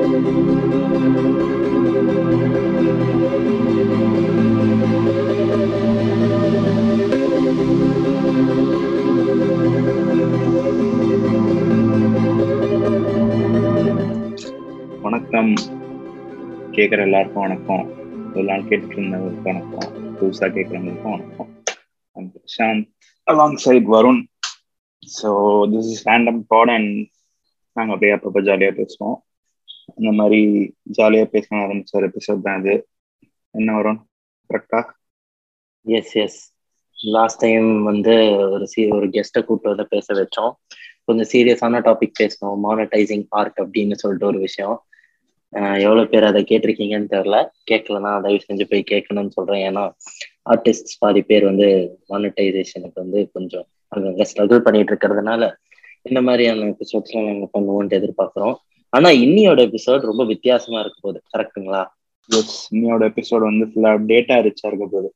வணக்கம் கேட்குற எல்லாருக்கும் வணக்கம் ஒரு நாள் கேட்டுட்டு இருந்தவங்களுக்கு வணக்கம் புதுசா கேட்குறவங்களுக்கும் வணக்கம் I'm Prashanth along side Varun so this is random pod and நாங்கள் அப்படியே அப்பப்போ ஜாலியாக பேசுவோம் அந்த மாதிரி ஜாலியாக பேச ஆரம்பிச்ச ஒரு எபிசோட் தான் இது என்ன வரும் கரெக்டா எஸ் எஸ் லாஸ்ட் டைம் வந்து ஒரு சி ஒரு கெஸ்ட்டை கூப்பிட்டு வந்து பேச வச்சோம் கொஞ்சம் சீரியஸான டாபிக் பேசணும் மானடைசிங் ஆர்ட் அப்படின்னு சொல்லிட்டு ஒரு விஷயம் எவ்வளோ பேர் அதை கேட்டிருக்கீங்கன்னு தெரில கேட்கலன்னா தயவு செஞ்சு போய் கேட்கணும்னு சொல்கிறேன் ஏன்னா ஆர்டிஸ்ட் பாதி பேர் வந்து மானடைசேஷனுக்கு வந்து கொஞ்சம் அங்கங்கே ஸ்ட்ரகிள் பண்ணிட்டு இருக்கிறதுனால இந்த மாதிரியான எபிசோட்ஸ்லாம் நாங்கள் பண்ணுவோன்ட்டு எதிர்பார்க்குறோம் ஆனால் இன்னியோட எபிசோட் ரொம்ப வித்தியாசமா இருக்க போகுது கரெக்டுங்களா எஸ் இன்னையோட எபிசோட் வந்து ஃபுல்லாக டேட்டா ரிச்சா இருக்க போகுது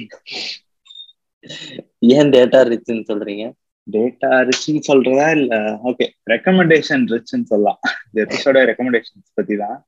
ஏன் டேட்டா ரிச்சுன்னு சொல்றீங்க டேட்டா ரிச்னு சொல்றதா இல்ல ஓகே ரெக்கமெண்டேஷன் ரிச்னு சொல்லலாம் இந்த எபிசோட ரெக்கமெண்டேஷன்ஸ் பத்தி தான்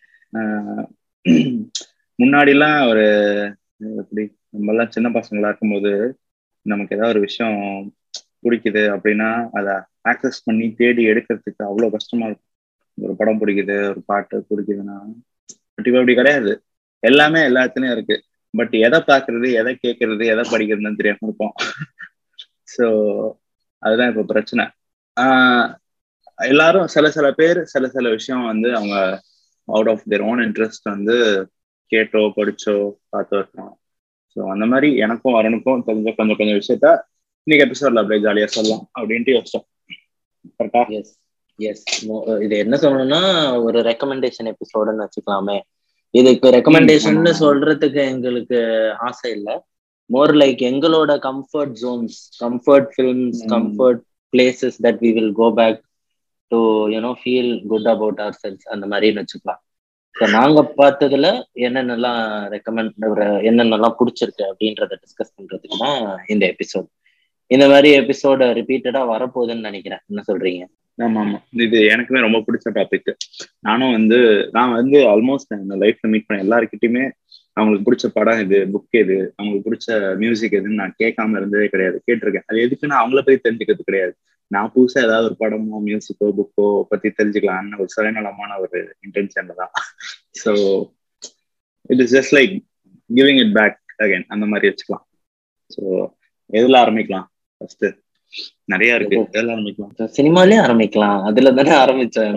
முன்னாடிலாம் ஒரு எப்படி நம்ம எல்லாம் சின்ன பசங்களா இருக்கும்போது நமக்கு ஏதாவது ஒரு விஷயம் பிடிக்குது அப்படின்னா அதை ஆக்சஸ் பண்ணி தேடி எடுக்கிறதுக்கு அவ்வளோ கஷ்டமா இருக்கும் ஒரு படம் பிடிக்குது ஒரு பாட்டு பிடிக்குதுன்னா பட் இப்போ அப்படி கிடையாது எல்லாமே எல்லாத்துலயும் இருக்கு பட் எதை பாக்குறது எதை கேட்கறது எதை படிக்கிறதுன்னு தெரியாம இருப்போம் ஸோ அதுதான் இப்போ பிரச்சனை ஆஹ் எல்லாரும் சில சில பேர் சில சில விஷயம் வந்து அவங்க out of their own interest வந்து கேட்டோ படிச்சோ பார்த்து இருக்கோம் ஸோ அந்த மாதிரி எனக்கும் வரனுக்கும் தெரிஞ்ச கொஞ்சம் கொஞ்சம் விஷயத்த இன்னைக்கு எபிசோட்ல அப்படியே ஜாலியா சொல்லலாம் அப்படின்ட்டு யோசிச்சோம் கரெக்டா எஸ் எஸ் இது என்ன சொல்லணும்னா ஒரு ரெக்கமெண்டேஷன் எபிசோடுன்னு வச்சுக்கலாமே இதுக்கு ரெக்கமெண்டேஷன் சொல்றதுக்கு எங்களுக்கு ஆசை இல்லை மோர் லைக் எங்களோட comfort zones comfort films comfort places that we will go back to you know feel good about ourselves அந்த மாதிரின்னு வச்சுக்கலாம் ஸோ நாங்க பார்த்ததுல என்னென்னலாம் ரெக்கமெண்ட் என்னென்னலாம் பிடிச்சிருக்கு அப்படின்றத டிஸ்கஸ் பண்றதுக்கு தான் இந்த எபிசோட் இந்த மாதிரி எபிசோட ரிப்பீட்டடா வரப்போகுதுன்னு நினைக்கிறேன் என்ன சொல்றீங்க ஆமா ஆமா இது எனக்குமே ரொம்ப பிடிச்ச டாபிக் நானும் வந்து நான் வந்து ஆல்மோஸ்ட் என் லைஃப்ல மீட் பண்ண எல்லாருக்கிட்டையுமே அவங்களுக்கு பிடிச்ச படம் இது புக் எது அவங்களுக்கு பிடிச்ச மியூசிக் எதுன்னு நான் கேட்காம இருந்ததே கிடையாது கேட்டிருக்கேன் அது எதுக்குன்னு அவங்கள பத்தி தெரிஞ்சுக்கிறது கிடையாது நான் புதுசா ஏதாவது ஒரு படமோ மியூசிக்கோ புக்கோ பத்தி தெரிஞ்சுக்கலாம்னு ஒரு சுயநலமான ஒரு இன்டென்ஷன்ல தான் so it is just like giving it back again அந்த மாதிரி வச்சுக்கலாம் ஸோ எதுல ஆரம்பிக்கலாம் ஃபர்ஸ்ட் நிறைய இருக்கு எதுல ஆரம்பிக்கலாம் சினிமாலே ஆரம்பிக்கலாம் அதுல தானே ஆரம்பிச்சேன்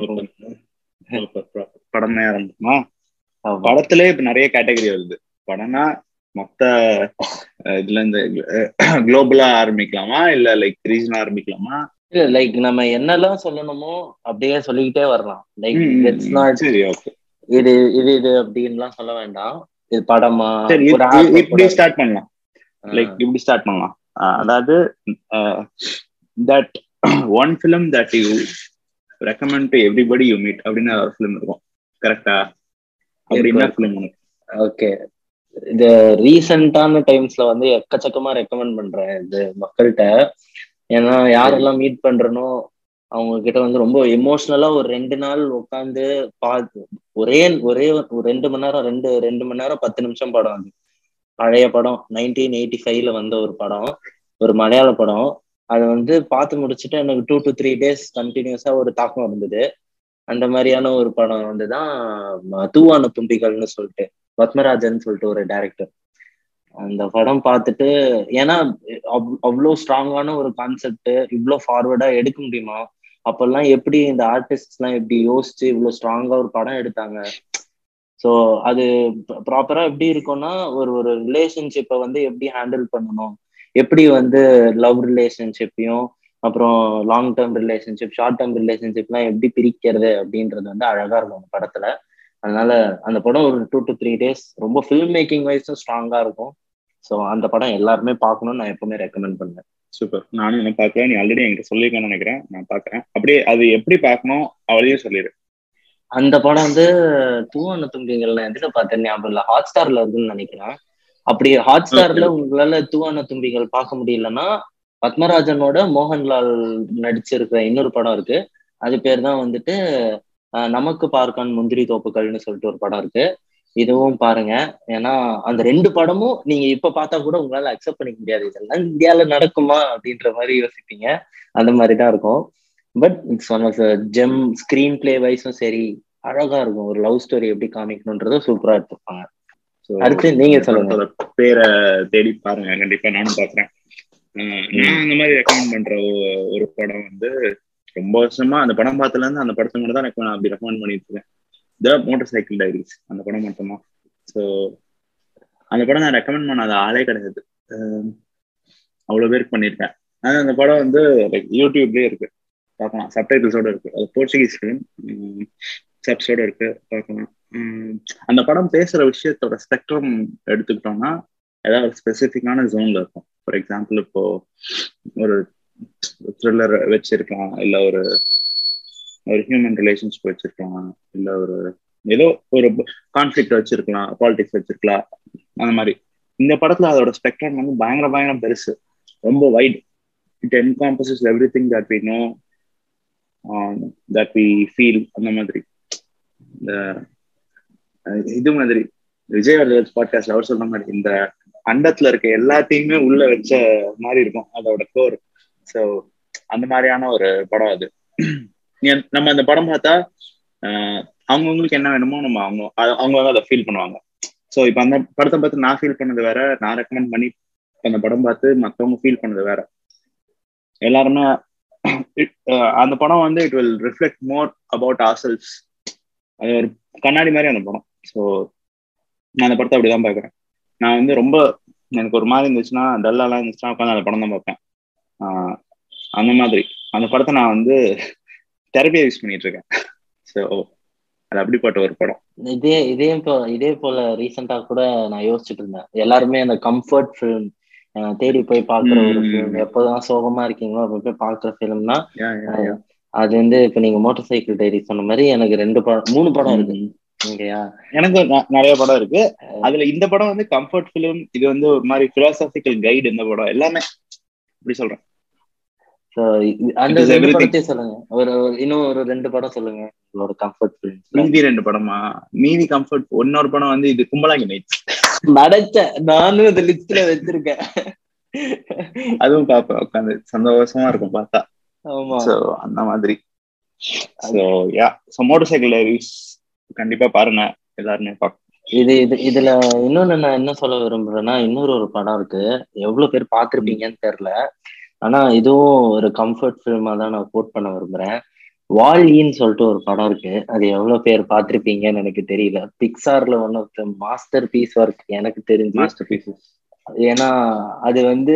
படமே ஆரம்பிக்குமா படத்திலே இப்ப நிறைய கேட்டகரி வருது படம்னா மொத்த இதுல இருந்து குளோபலா ஆரம்பிக்கலாமா இல்ல லைக் ரீஜனா ஆரம்பிக்கலாமா இல்ல லைக் நம்ம என்னெல்லாம் சொல்லணுமோ அப்படியே சொல்லிக்கிட்டே வரலாம் லைக் இட்ஸ் நாட் சரி ஓகே இது இது இது அப்படின்லாம் சொல்ல வேண்டாம் இது படமா சரி இப்படி ஸ்டார்ட் பண்ணலாம் லைக் இப்படி ஸ்டார்ட் பண்ணலாம் அதாவது that one film that you recommend to everybody you meet அப்படின்னு ஒரு ஃபிலிம் இருக்கும் கரெக்டா அப்படின்னா ஃபிலிம் உனக்கு ஓகே இது ரீசெண்டான டைம்ஸ்ல வந்து எக்கச்சக்கமா ரெக்கமெண்ட் பண்றேன் இது மக்கள்கிட்ட ஏன்னா யாரெல்லாம் மீட் பண்றனோ அவங்க கிட்ட வந்து ரொம்ப எமோஷ்னலா ஒரு ரெண்டு நாள் உட்காந்து பார்த்து ஒரே ஒரே ஒரு ரெண்டு மணி நேரம் ரெண்டு ரெண்டு மணி நேரம் பத்து நிமிஷம் படம் அது பழைய படம் நைன்டீன் எயிட்டி ஃபைவ்ல வந்த ஒரு படம் ஒரு மலையாள படம் அதை வந்து பார்த்து முடிச்சுட்டு எனக்கு டூ டு த்ரீ டேஸ் கண்டினியூஸா ஒரு தாக்கம் இருந்தது அந்த மாதிரியான ஒரு படம் வந்துதான் தூவான தும்பிகள்னு சொல்லிட்டு பத்மராஜன் சொல்லிட்டு ஒரு டைரக்டர் அந்த படம் பார்த்துட்டு ஏன்னா அவ்வளோ ஸ்ட்ராங்கான ஒரு கான்செப்ட் இவ்வளோ ஃபார்வர்டா எடுக்க முடியுமா அப்பெல்லாம் எப்படி இந்த ஆர்டிஸ்ட் எல்லாம் எப்படி யோசிச்சு இவ்வளவு ஸ்ட்ராங்கா ஒரு படம் எடுத்தாங்க ஸோ அது ப்ராப்பரா எப்படி இருக்கும்னா ஒரு ஒரு ரிலேஷன்ஷிப்பை வந்து எப்படி ஹேண்டில் பண்ணணும் எப்படி வந்து லவ் ரிலேஷன்ஷிப்பையும் அப்புறம் long term relationship short term ரிலேஷன்ஷிப்லாம் எப்படி பிரிக்கிறது அப்படின்றது வந்து அழகா இருக்கும் அந்த படத்துல அதனால அந்த படம் ஒரு டூ டு த்ரீ டேஸ் ரொம்ப ஃபில்ம் மேக்கிங் வைஸும் ஸ்ட்ராங்கா இருக்கும் ஸோ அந்த படம் எல்லாருமே பார்க்கணும்னு நான் எப்பவுமே ரெக்கமெண்ட் பண்ணுவேன் சூப்பர் நானும் என்ன பார்க்கல நீ ஆல்ரெடி என்கிட்ட சொல்லியிருக்கேன்னு நினைக்கிறேன் நான் பார்க்கறேன் அப்படியே அது எப்படி பார்க்கணும் அவளையும் சொல்லிடு அந்த படம் வந்து தூவன தும்பிகள் நான் எதுல பார்த்தேன் ஞாபகம் இல்லை ஹாட் ஸ்டார்ல இருக்குன்னு நினைக்கிறேன் அப்படி ஹாட் ஸ்டார்ல உங்களால தூவான தும்பிகள் பார்க்க முடியலன்னா பத்மராஜனோட மோகன்லால் நடிச்சிருக்கிற இன்னொரு படம் இருக்கு அது பேர் தான் வந்துட்டு அஹ் நமக்கு பார்க்கான் முந்திரி தோப்புகள்னு சொல்லிட்டு ஒரு படம் இருக்கு இதுவும் பாருங்க ஏன்னா அந்த ரெண்டு படமும் நீங்க இப்ப பார்த்தா கூட உங்களால அக்செப்ட் பண்ணிக்க முடியாது இதெல்லாம் இந்தியால நடக்குமா அப்படின்ற மாதிரி யோசிப்பீங்க அந்த மாதிரி தான் இருக்கும் but it's one of gem screen play வைஸும் சரி அழகா இருக்கும் ஒரு லவ் ஸ்டோரி எப்படி காமிக்கணுன்றதும் சூப்பரா எடுத்துருப்பாங்க So, அடுத்து நீங்க இந்த சொல்லுங்க. படத்தோட பேரை தேடி பாருங்க கண்டிப்பா நானும் பாக்குறேன் அஹ் நான் அந்த மாதிரி ரெக்கமெண்ட் பண்ற ஒ- ஒரு படம் வந்து ரொம்ப வருஷமா அந்த படம் பார்த்ததுல இருந்து அந்த படத்தை மட்டும் தான் எனக்கு நான் அப்படி ரெக்கமெண்ட் பண்ணிட்டு இருக்கேன் த மோட்டார் சைக்கிள் டைரிஸ் அந்த படம் மட்டுமா ஸோ அந்த படம் நான் ரெக்கமெண்ட் பண்ணாத ஆளே கிடையாது அஹ் அவ்வளவு பேருக்கு பண்ணியிருக்கேன் ஆனா அந்த படம் வந்து லைக் யூடியூப்லயே இருக்கு பார்க்கலாம் சப்டைட்டில்ஸோட இருக்கு அது போர்ச்சுகீஸ் ஃபிலிம் சப்ஸோட இருக்கு பார்க்கலாம் உம் அந்த படம் பேசுற விஷயத்தோட ஸ்பெக்ட்ரம் எடுத்துக்கிட்டோம்னா ஏதாவது ஒரு ஸ்பெசிஃபிக்கான ஜோன்ல இருக்கும் ஃபார் எக்ஸாம்பிள் இப்போ ஒரு த்ரில்லர் வச்சிருக்கலாம் இல்ல ஒரு ஒரு ஹியூமன் ரிலேஷன்ஷிப் வச்சிருக்கலாம் இல்ல ஒரு ஏதோ ஒரு கான்ஃபிளிக்ட் வச்சிருக்கலாம் பாலிடிக்ஸ் வச்சிருக்கலாம் அந்த மாதிரி இந்த படத்துல அதோட ஸ்பெக்ட்ரம் வந்து பயங்கர பயங்கர பெருசு ரொம்ப wide it encompasses everything that we know that we feel அந்த மாதிரி இந்த அஹ் இது மாதிரி விஜய் வர்தராஜ் பாட்காஸ்ட் அவர் சொல்ற மாதிரி இந்த அண்டத்துல இருக்க எல்லாத்தையுமே உள்ள வச்ச மாதிரி இருக்கும் அதோட கோர் ஸோ அந்த மாதிரியான ஒரு படம் அது நீ- நம்ம அந்த படம் பார்த்தா ஆஹ் அவங்கவுங்களுக்கு என்ன வேணுமோ நம்ம அவங்க அ- அவங்க வந்து அதை ஃபீல் பண்ணுவாங்க ஸோ இப்போ அந்த படத்தை பார்த்து நான் ஃபீல் பண்ணது வேற நான் ரெக்கமெண்ட் பண்ணி அந்த படம் பார்த்து மற்றவங்க ஃபீல் பண்ணது வேற எல்லாருமே it- அஹ் அந்த படம் வந்து it will reflect more about ourselves அது ஒரு கண்ணாடி மாதிரி அந்த படம் ஸோ நான் அந்த படத்தை அப்படிதான் பார்க்குறேன் நான் வந்து ரொம்ப எனக்கு ஒரு மாதிரி இருந்துச்சுன்னா டல்லாலாம் இருந்துச்சுன்னா உட்காந்து அந்த படம் தான் பார்ப்பேன் ஆஹ் அந்த மாதிரி அந்த படத்தை நான் வந்து தெரப்பியா யூஸ் பண்ணிட்டு இருக்கேன் ஸோ அது அப்படிப்பட்ட ஒரு படம் இதே இதே போ இதே போல ரீசெண்டா கூட நான் யோசிச்சுட்டு இருந்தேன் எல்லாருமே அந்த கம்ஃபர்ட் ஃபிலிம் தேடி போய் பாக்குற ஒரு ம். ஃபிலிம் எப்போதான் சோகமா இருக்கீங்களோ அப்ப போய் பாக்குற ஃபிலிம்னா Yeah, yeah, yeah. அது வந்து இப்ப நீங்க மோட்டார் சைக்கிள் டைரி சொன்ன மாதிரி எனக்கு ரெண்டு படம் மூணு படம் இருக்கு ம். இங்கயா எனக்கு ந- நிறைய படம் இருக்கு அதுல இந்த படம் வந்து கம்ஃபர்ட் ஃபிலிம் இது வந்து ஒரு மாதிரி பிலாசபிக்கல் கைடு இந்த படம் எல்லாமே இப்படி சொல்றேன் So, இது- அந்த It is ரெண்டு everything. படத்தையும் சொல்லுங்க ஒரு ஒரு- இன்னும் ஒரு ரெண்டு படம் சொல்லுங்க உங்களோட கம்ஃபர்ட் ஃபிலிம் மீதி ரெண்டு படமா மீதி கம்ஃபர்ட் இன்னொரு படம் வந்து இது கும்பலாங்கி நைட்ஸ் நடைச்சேன் நானும் இந்த லிஸ்ட்ல வச்சிருக்கேன் அதுவும் பார்ப்பேன் உட்காந்து சந்தோஷமா இருக்கும் பார்த்தா ஆமா ஸோ அந்த மாதிரி so yeah so motorcycle diaries கண்டிப்பா பாருங்க எல்லாருமே பார்க்க இது இது இதுல இன்னொன்னு நான் என்ன சொல்ல விரும்புறேன்னா இன்னொரு ஒரு படம் இருக்கு எவ்வளவு பேர் பார்த்திருப்பீங்கன்னு தெரியல ஆனா இதுவும் ஒரு கம்ஃபர்ட் ஃபிலிமா தான் நான் கோட் பண்ண விரும்புறேன் வாலின்னு சொல்லிட்டு ஒரு படம் இருக்கு அது எவ்வளவு பேர் பார்த்திருப்பீங்கன்னு எனக்கு தெரியல பிக்சார்ல one of the masterpiece work எனக்கு தெரிஞ்சு மாஸ்டர் பீசஸ் ஏன்னா அது வந்து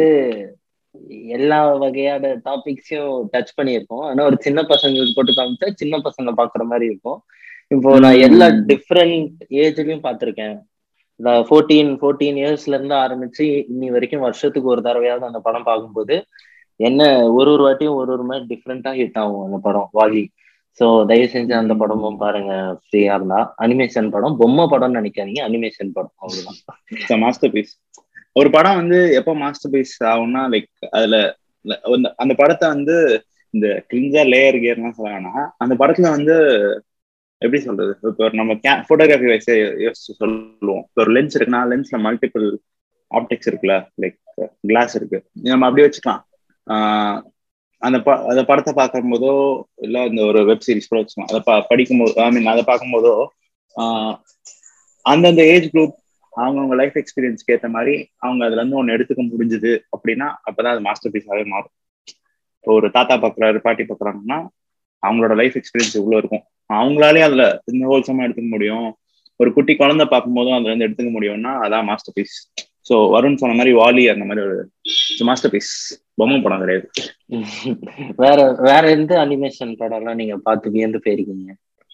எல்லா வகையான டாபிக்ஸையும் டச் பண்ணியிருக்கோம் ஆனா ஒரு சின்ன பசங்களுக்கு போட்டு காமிச்சா சின்ன பசங்க பாக்குற மாதிரி இருக்கும் இப்போ நான் எல்லா ம். டிஃப்ரெண்ட் ஏஜ்லயும் பார்த்திருக்கேன் ஃபோர்டீன் ஃபோர்டீன் இயர்ஸ்ல இருந்து ஆரம்பிச்சு இன்னி வரைக்கும் வருஷத்துக்கு ஒரு தடவையாவது அந்த படம் பார்க்கும்போது என்ன ஒரு ஒரு வாட்டியும் ஒரு ஒரு மாதிரி டிஃப்ரெண்டா ஹிட் ஆகும் அந்த படம் வாலி சோ தயவு செஞ்சு அந்த படமும் பாருங்க ஃப்ரீயா இருந்தா அனிமேஷன் படம் பொம்மை படம்னு நினைக்காதீங்க அனிமேஷன் படம் அவ்வளவுதான் மாஸ்டர் பீஸ் ஒரு படம் வந்து எப்போ மாஸ்டர் பீஸ் ஆகும்னா லைக் அதுல ல- அந்த- அந்த படத்தை வந்து இந்த கிளிஞ்சா லேயர் கியர்லாம் சொல்லலாம்னா அந்த படத்துல வந்து எப்படி சொல்றது இப்போ ஒரு நம்ம போட்டோகிராஃபி வயசு யோசிச்சு சொல்லுவோம் இப்போ ஒரு லென்ஸ் இருக்குன்னா லென்ஸ்ல மல்டிபிள் ஆப்டிக்ஸ் இருக்குல்ல லைக் கிளாஸ் இருக்கு நம்ம அப்படியே வச்சுக்கலாம் ஆஹ் அந்த ப அந்த படத்தை பார்க்கும்போதோ இல்ல இந்த ஒரு வெப் சீரிஸ் கூட வச்சுக்கலாம் அதை ப படிக்கும்போது ஐ மீன் அதை பார்க்கும்போதோ ஆஹ் அந்தந்த ஏஜ் குரூப் அவங்கவுங்க லைஃப் எக்ஸ்பீரியன்ஸ்க்கு ஏற்ற மாதிரி அவங்க அதுல இருந்து ஒன்று எடுத்துக்க முடிஞ்சுது அப்படின்னா அப்பதான் அது மாஸ்டர் பீஸாவே மாறும் இப்போ ஒரு தாத்தா பார்க்குறாரு பாட்டி பார்க்குறாங்கன்னா அவங்களோட லைஃப் எக்ஸ்பீரியன்ஸ் இவ்வளோ இருக்கும் அவங்களாலே அதுல இந்த ஹோல்சமா எடுத்துக்க முடியும் ஒரு குட்டி குழந்தை பார்க்கும்போதும் அதுல இருந்து எடுத்துக்க முடியும்னா அதான் மாஸ்டர் பீஸ் ஸோ வருண் சொன்ன மாதிரி வாலி அந்த மாதிரி ஒரு மாஸ்டர் பீஸ் பொம்மை படம் கிடையாது வேற வேற எந்த அனிமேஷன் படம் எல்லாம் நீங்க பார்த்து வியந்து போயிருக்கீங்க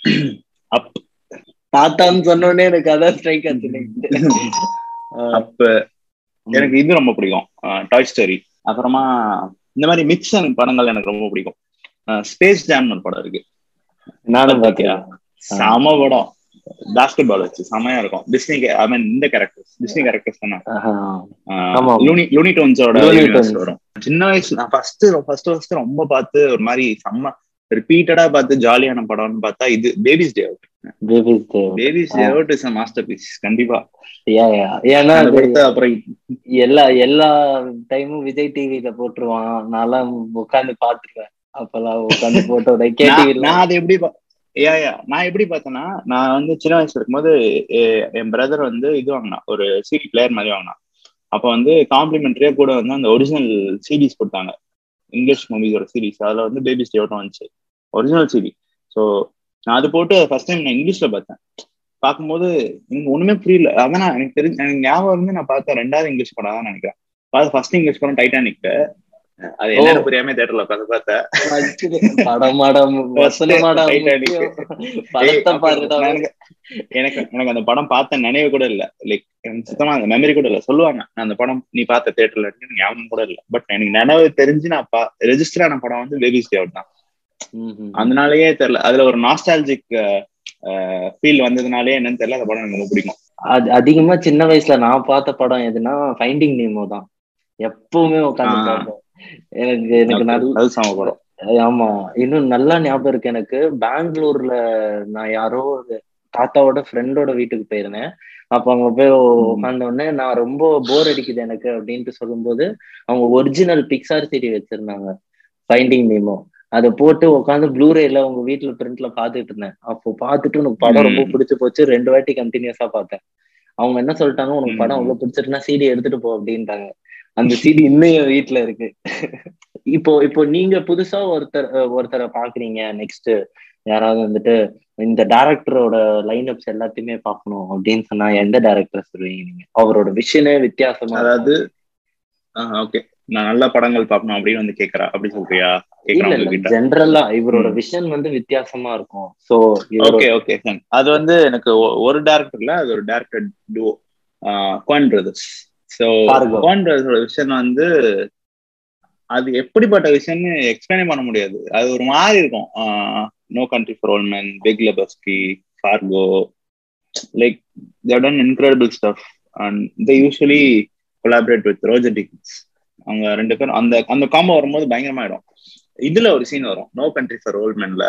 அப் தாத்தான்னு சொன்னோடனே எனக்கு அதான் ஸ்ட்ரைக் ஆச்சு அப்ப எனக்கு இது ரொம்ப பிடிக்கும் டாய் ஸ்டோரி அப்புறமா இந்த மாதிரி மிக்ஸ் படங்கள் எனக்கு ரொம்ப பிடிக்கும் ஸ்பேஸ் ஜாம்னு ஒரு படம் இருக்கு நானும் பாத்தியா? பாத்தியா செம படம் பாஸ்கெட் பால் வச்சு செமையா இருக்கும் டிஸ்னி ஐ மீன் இந்த கேரக்டர்ஸ் டிஸ்னி கேரக்டர்ஸ் தானே ஆமா. லூனி லூனி டோன்ஸோட Looney universe Tunes. வரும் சின்ன வயசுல நான் ஃபர்ஸ்ட் ஃபர்ஸ்ட் ஃபர்ஸ்ட் ரொம்ப பார்த்து ஒரு மாதிரி செம்ம ரிப்பீட்டடா பார்த்து ஜாலியான படம்னு பார்த்தா இது baby's day out baby's day baby's day out is masterpiece கண்டிப்பா ஏன்னா அந்த அது படத்தை அப்புறம் எல்லா எல்லா டைமும் விஜய் டிவில போட்டுருவான் நான்லாம் உட்காந்து பாத்துருவேன் அப்பெல்லாம் உட்காந்து போட்டோட நான் கேடிவில நான் அதை எப்படி பா- யா யா நான் எப்படி பார்த்தேன்னா நான் வந்து சின்ன வயசுல இருக்கும்போது எ- என் பிரதர் வந்து இது வாங்கினான் ஒரு சிடி பிளேயர் மாதிரி வாங்கினான் அப்ப வந்து காம்ப்ளிமெண்டரியா கூட வந்து அந்த ஒரிஜினல் சீரிஸ் கொடுத்தாங்க இங்கிலீஷ் மூவிஸோட சீரிஸ் அதுல வந்து பேபி ஸ்டேட்டும் வந்துச்சு ஒரிஜினல் சிடி ஸோ நான் அது போட்டு ஃபர்ஸ்ட் டைம் நான் இங்கிலீஷ்ல பார்த்தேன் பார்க்கும்போது எனக்கு ஒண்ணுமே புரியல அதான் நான் எனக்கு தெரிஞ்சு எனக்கு ஞாபகம் இருந்து நான் பார்த்தேன் ரெண்டாவது இங்கிலீஷ் படம் தான் நினைக்கிறேன் பார்த்து ஃபர்ஸ்ட் இங்கிலீஷ் படம் டைட்டானிக் அது என்னன்னு ஓ. புரியாம தேட்டர்ல உட்காந்து பார்த்தேன் படமாடம் வசனமாடம் Titanic. முக்கியம். படத்தை ஏய், பாருடா அப்புறம் எனக்கு எனக்கு எனக்கு அந்த படம் பார்த்த நினைவு கூட இல்ல லைக் எனக்கு சுத்தமா அந்த மெமரி கூட இல்ல சொல்லுவாங்க நான் அந்த படம் நீ பார்த்த தேட்டர்ல எனக்கு ஞாபகம் கூட இல்ல பட் எனக்கு நினைவு தெரிஞ்சு நான் பா ரெஜிஸ்டர் ஆன படம் வந்து பேபிஸ் டே தான் ம், ம். அதனாலயே தெரியல அதுல ஒரு நாஸ்டாலஜிக் ஃபீல் வந்ததுனாலே என்னன்னு தெரியல அந்த படம் எனக்கு ரொம்ப பிடிக்கும் அது அதிகமா சின்ன வயசுல நான் பார்த்த படம் எதுனா ஃபைண்டிங் நேமோ தான் எப்பவுமே உட்காந்து ஆ. பார்ப்பேன் எனக்கு எனக்கு நல்ல அது சம படம் ஆமா இன்னும் நல்லா ஞாபகம் இருக்கு எனக்கு பெங்களூர்ல நான் யாரோ ஒரு தாத்தாவோட ஃப்ரெண்டோட வீட்டுக்கு போயிருந்தேன் அப்ப அங்க போய் உட்கார்ந்த உடனே நான் ரொம்ப போர் அடிக்குது எனக்கு அப்படின்ட்டு சொல்லும்போது அவங்க ஒரிஜினல் பிக்சார் சிடி வச்சிருந்தாங்க ஃபைண்டிங் நேமோ அதை போட்டு உட்காந்து ப்ளூரேல உங்க வீட்டுல பிரிண்ட்ல பாத்துட்டு இருந்தேன் அப்போ பார்த்துட்டு உனக்கு படம் ரொம்ப ம். பிடிச்சு போச்சு ரெண்டு வாட்டி கண்டினியூஸா பார்த்தேன் அவங்க என்ன சொல்லிட்டாங்க உனக்கு படம் ம். அவ்வளவு பிடிச்சிருக்குன்னா சிடி எடுத்துட்டு போ அப்படின்ட்டாங்க அந்த சிடி இன்னும் என் வீட்டுல இருக்கு இப்போ இப்போ நீங்க புதுசா ஒருத்தர் அஹ், ஒருத்தரை பாக்குறீங்க நெக்ஸ்ட் யாராவது வந்துட்டு இந்த டைரக்டரோட லைன் அப்ஸ் எல்லாத்தையுமே பார்க்கணும் அப்படின்னு சொன்னா எந்த டைரக்டர் சொல்லுவீங்க நீங்க அவரோட விஷனே வித்தியாசமா இருக்கும். அதாவது ஓகே நான் நல்ல படங்கள் பார்க்கணும் அப்படின்னு வந்து கேக்குறா அப்படி சொல்றியா இல்ல கேக்குறேன் இல்ல உங்ககிட்ட ஜென்ரலா இவரோட ம். விஷன் வந்து வித்தியாசமா இருக்கும் சோ ஓகே ஓகே அது வந்து எனக்கு ஒ- ஒரு டேரக்டர்ல அது ஒரு director two Coen brothers so Fargo. Coen பிரதர்ஸோட விஷயம் வந்து அது எப்படிப்பட்ட விஷயம்னு எக்ஸ்பிளைன் பண்ண முடியாது அது ஒரு மாதிரி இருக்கும் no country for old man big Lebowski Fargo like ton incredible stuff and they usually collaborate with Roger Deakins அவங்க ரெண்டு பேரும் அந்த அந்த காம்போ வரும்போது பயங்கரமாயிடும் இதுல ஒரு சீன் வரும் நோ கண்ட்ரி ஃபார் ஓல்ட் மேன்ல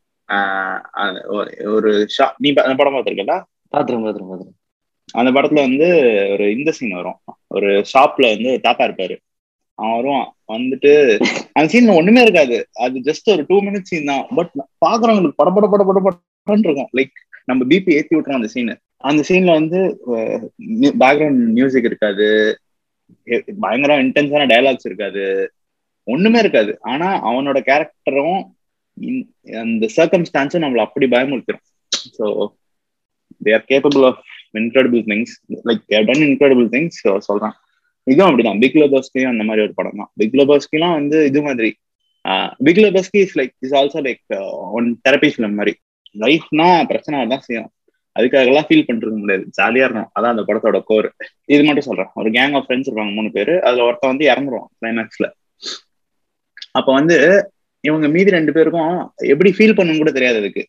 ஒரு ஷா நீ ப- அந்த படம் பார்த்திருக்கல பாத்துருங்க பாத்துருங்க பாத்துருங்க அந்த படத்துல வந்து ஒரு இந்த சீன் வரும் ஒரு ஷாப்ல வந்து தாத்தா இருப்பாரு அவன் வருவான் வந்துட்டு அந்த சீன்ல ஒண்ணுமே இருக்காது அது ஜஸ்ட் ஒரு டூ மினிட்ஸ் சீன் தான் பட் பாக்குறவங்களுக்கு பட பட பட பட படன்னு இருக்கும் லைக் நம்ம பிபி ஏத்தி விட்டுறோம் அந்த சீன் அந்த சீன்ல வந்து பேக்ரவுண்ட் மியூசிக் இருக்காது எ- பயங்கர இன்டென்ஸான டயலாக்ஸ் இருக்காது ஒண்ணுமே இருக்காது ஆனா அவனோட கேரக்டரும் அந்த சர்க்கம்ஸ்டான்ஸும் நம்மள அப்படி பயமுறுத்திடும் so they are capable of incredible things like ton incredible things சொல்றேன் இதுவும் அப்படிதான் பிக் லோபஸ்கியும் அந்த மாதிரி ஒரு படம் தான் பிக் லோபஸ்கிலாம் வந்து இது மாதிரி big Lebowski is like is also like one therapy film மாதிரி லைஃப்னா பிரச்சனை தான் செய்யும் அதுக்காகலாம் ஃபீல் பண்ணிருக்க முடியாது ஜாலியா இருக்கும் அதான் அந்த படத்தோட கோர் இது மட்டும் சொல்றேன் ஒரு கேங் ஆஃப் ஃப்ரெண்ட்ஸ் இருப்பாங்க மூணு பேரு அதுல ஒருத்தன் வந்து இறந்துருவான் கிளைமேக்ஸ்ல அப்ப வந்து இவங்க மீதி ரெண்டு பேருக்கும் எப்படி ஃபீல் பண்ணணும் கூட தெரியாது அதுக்கு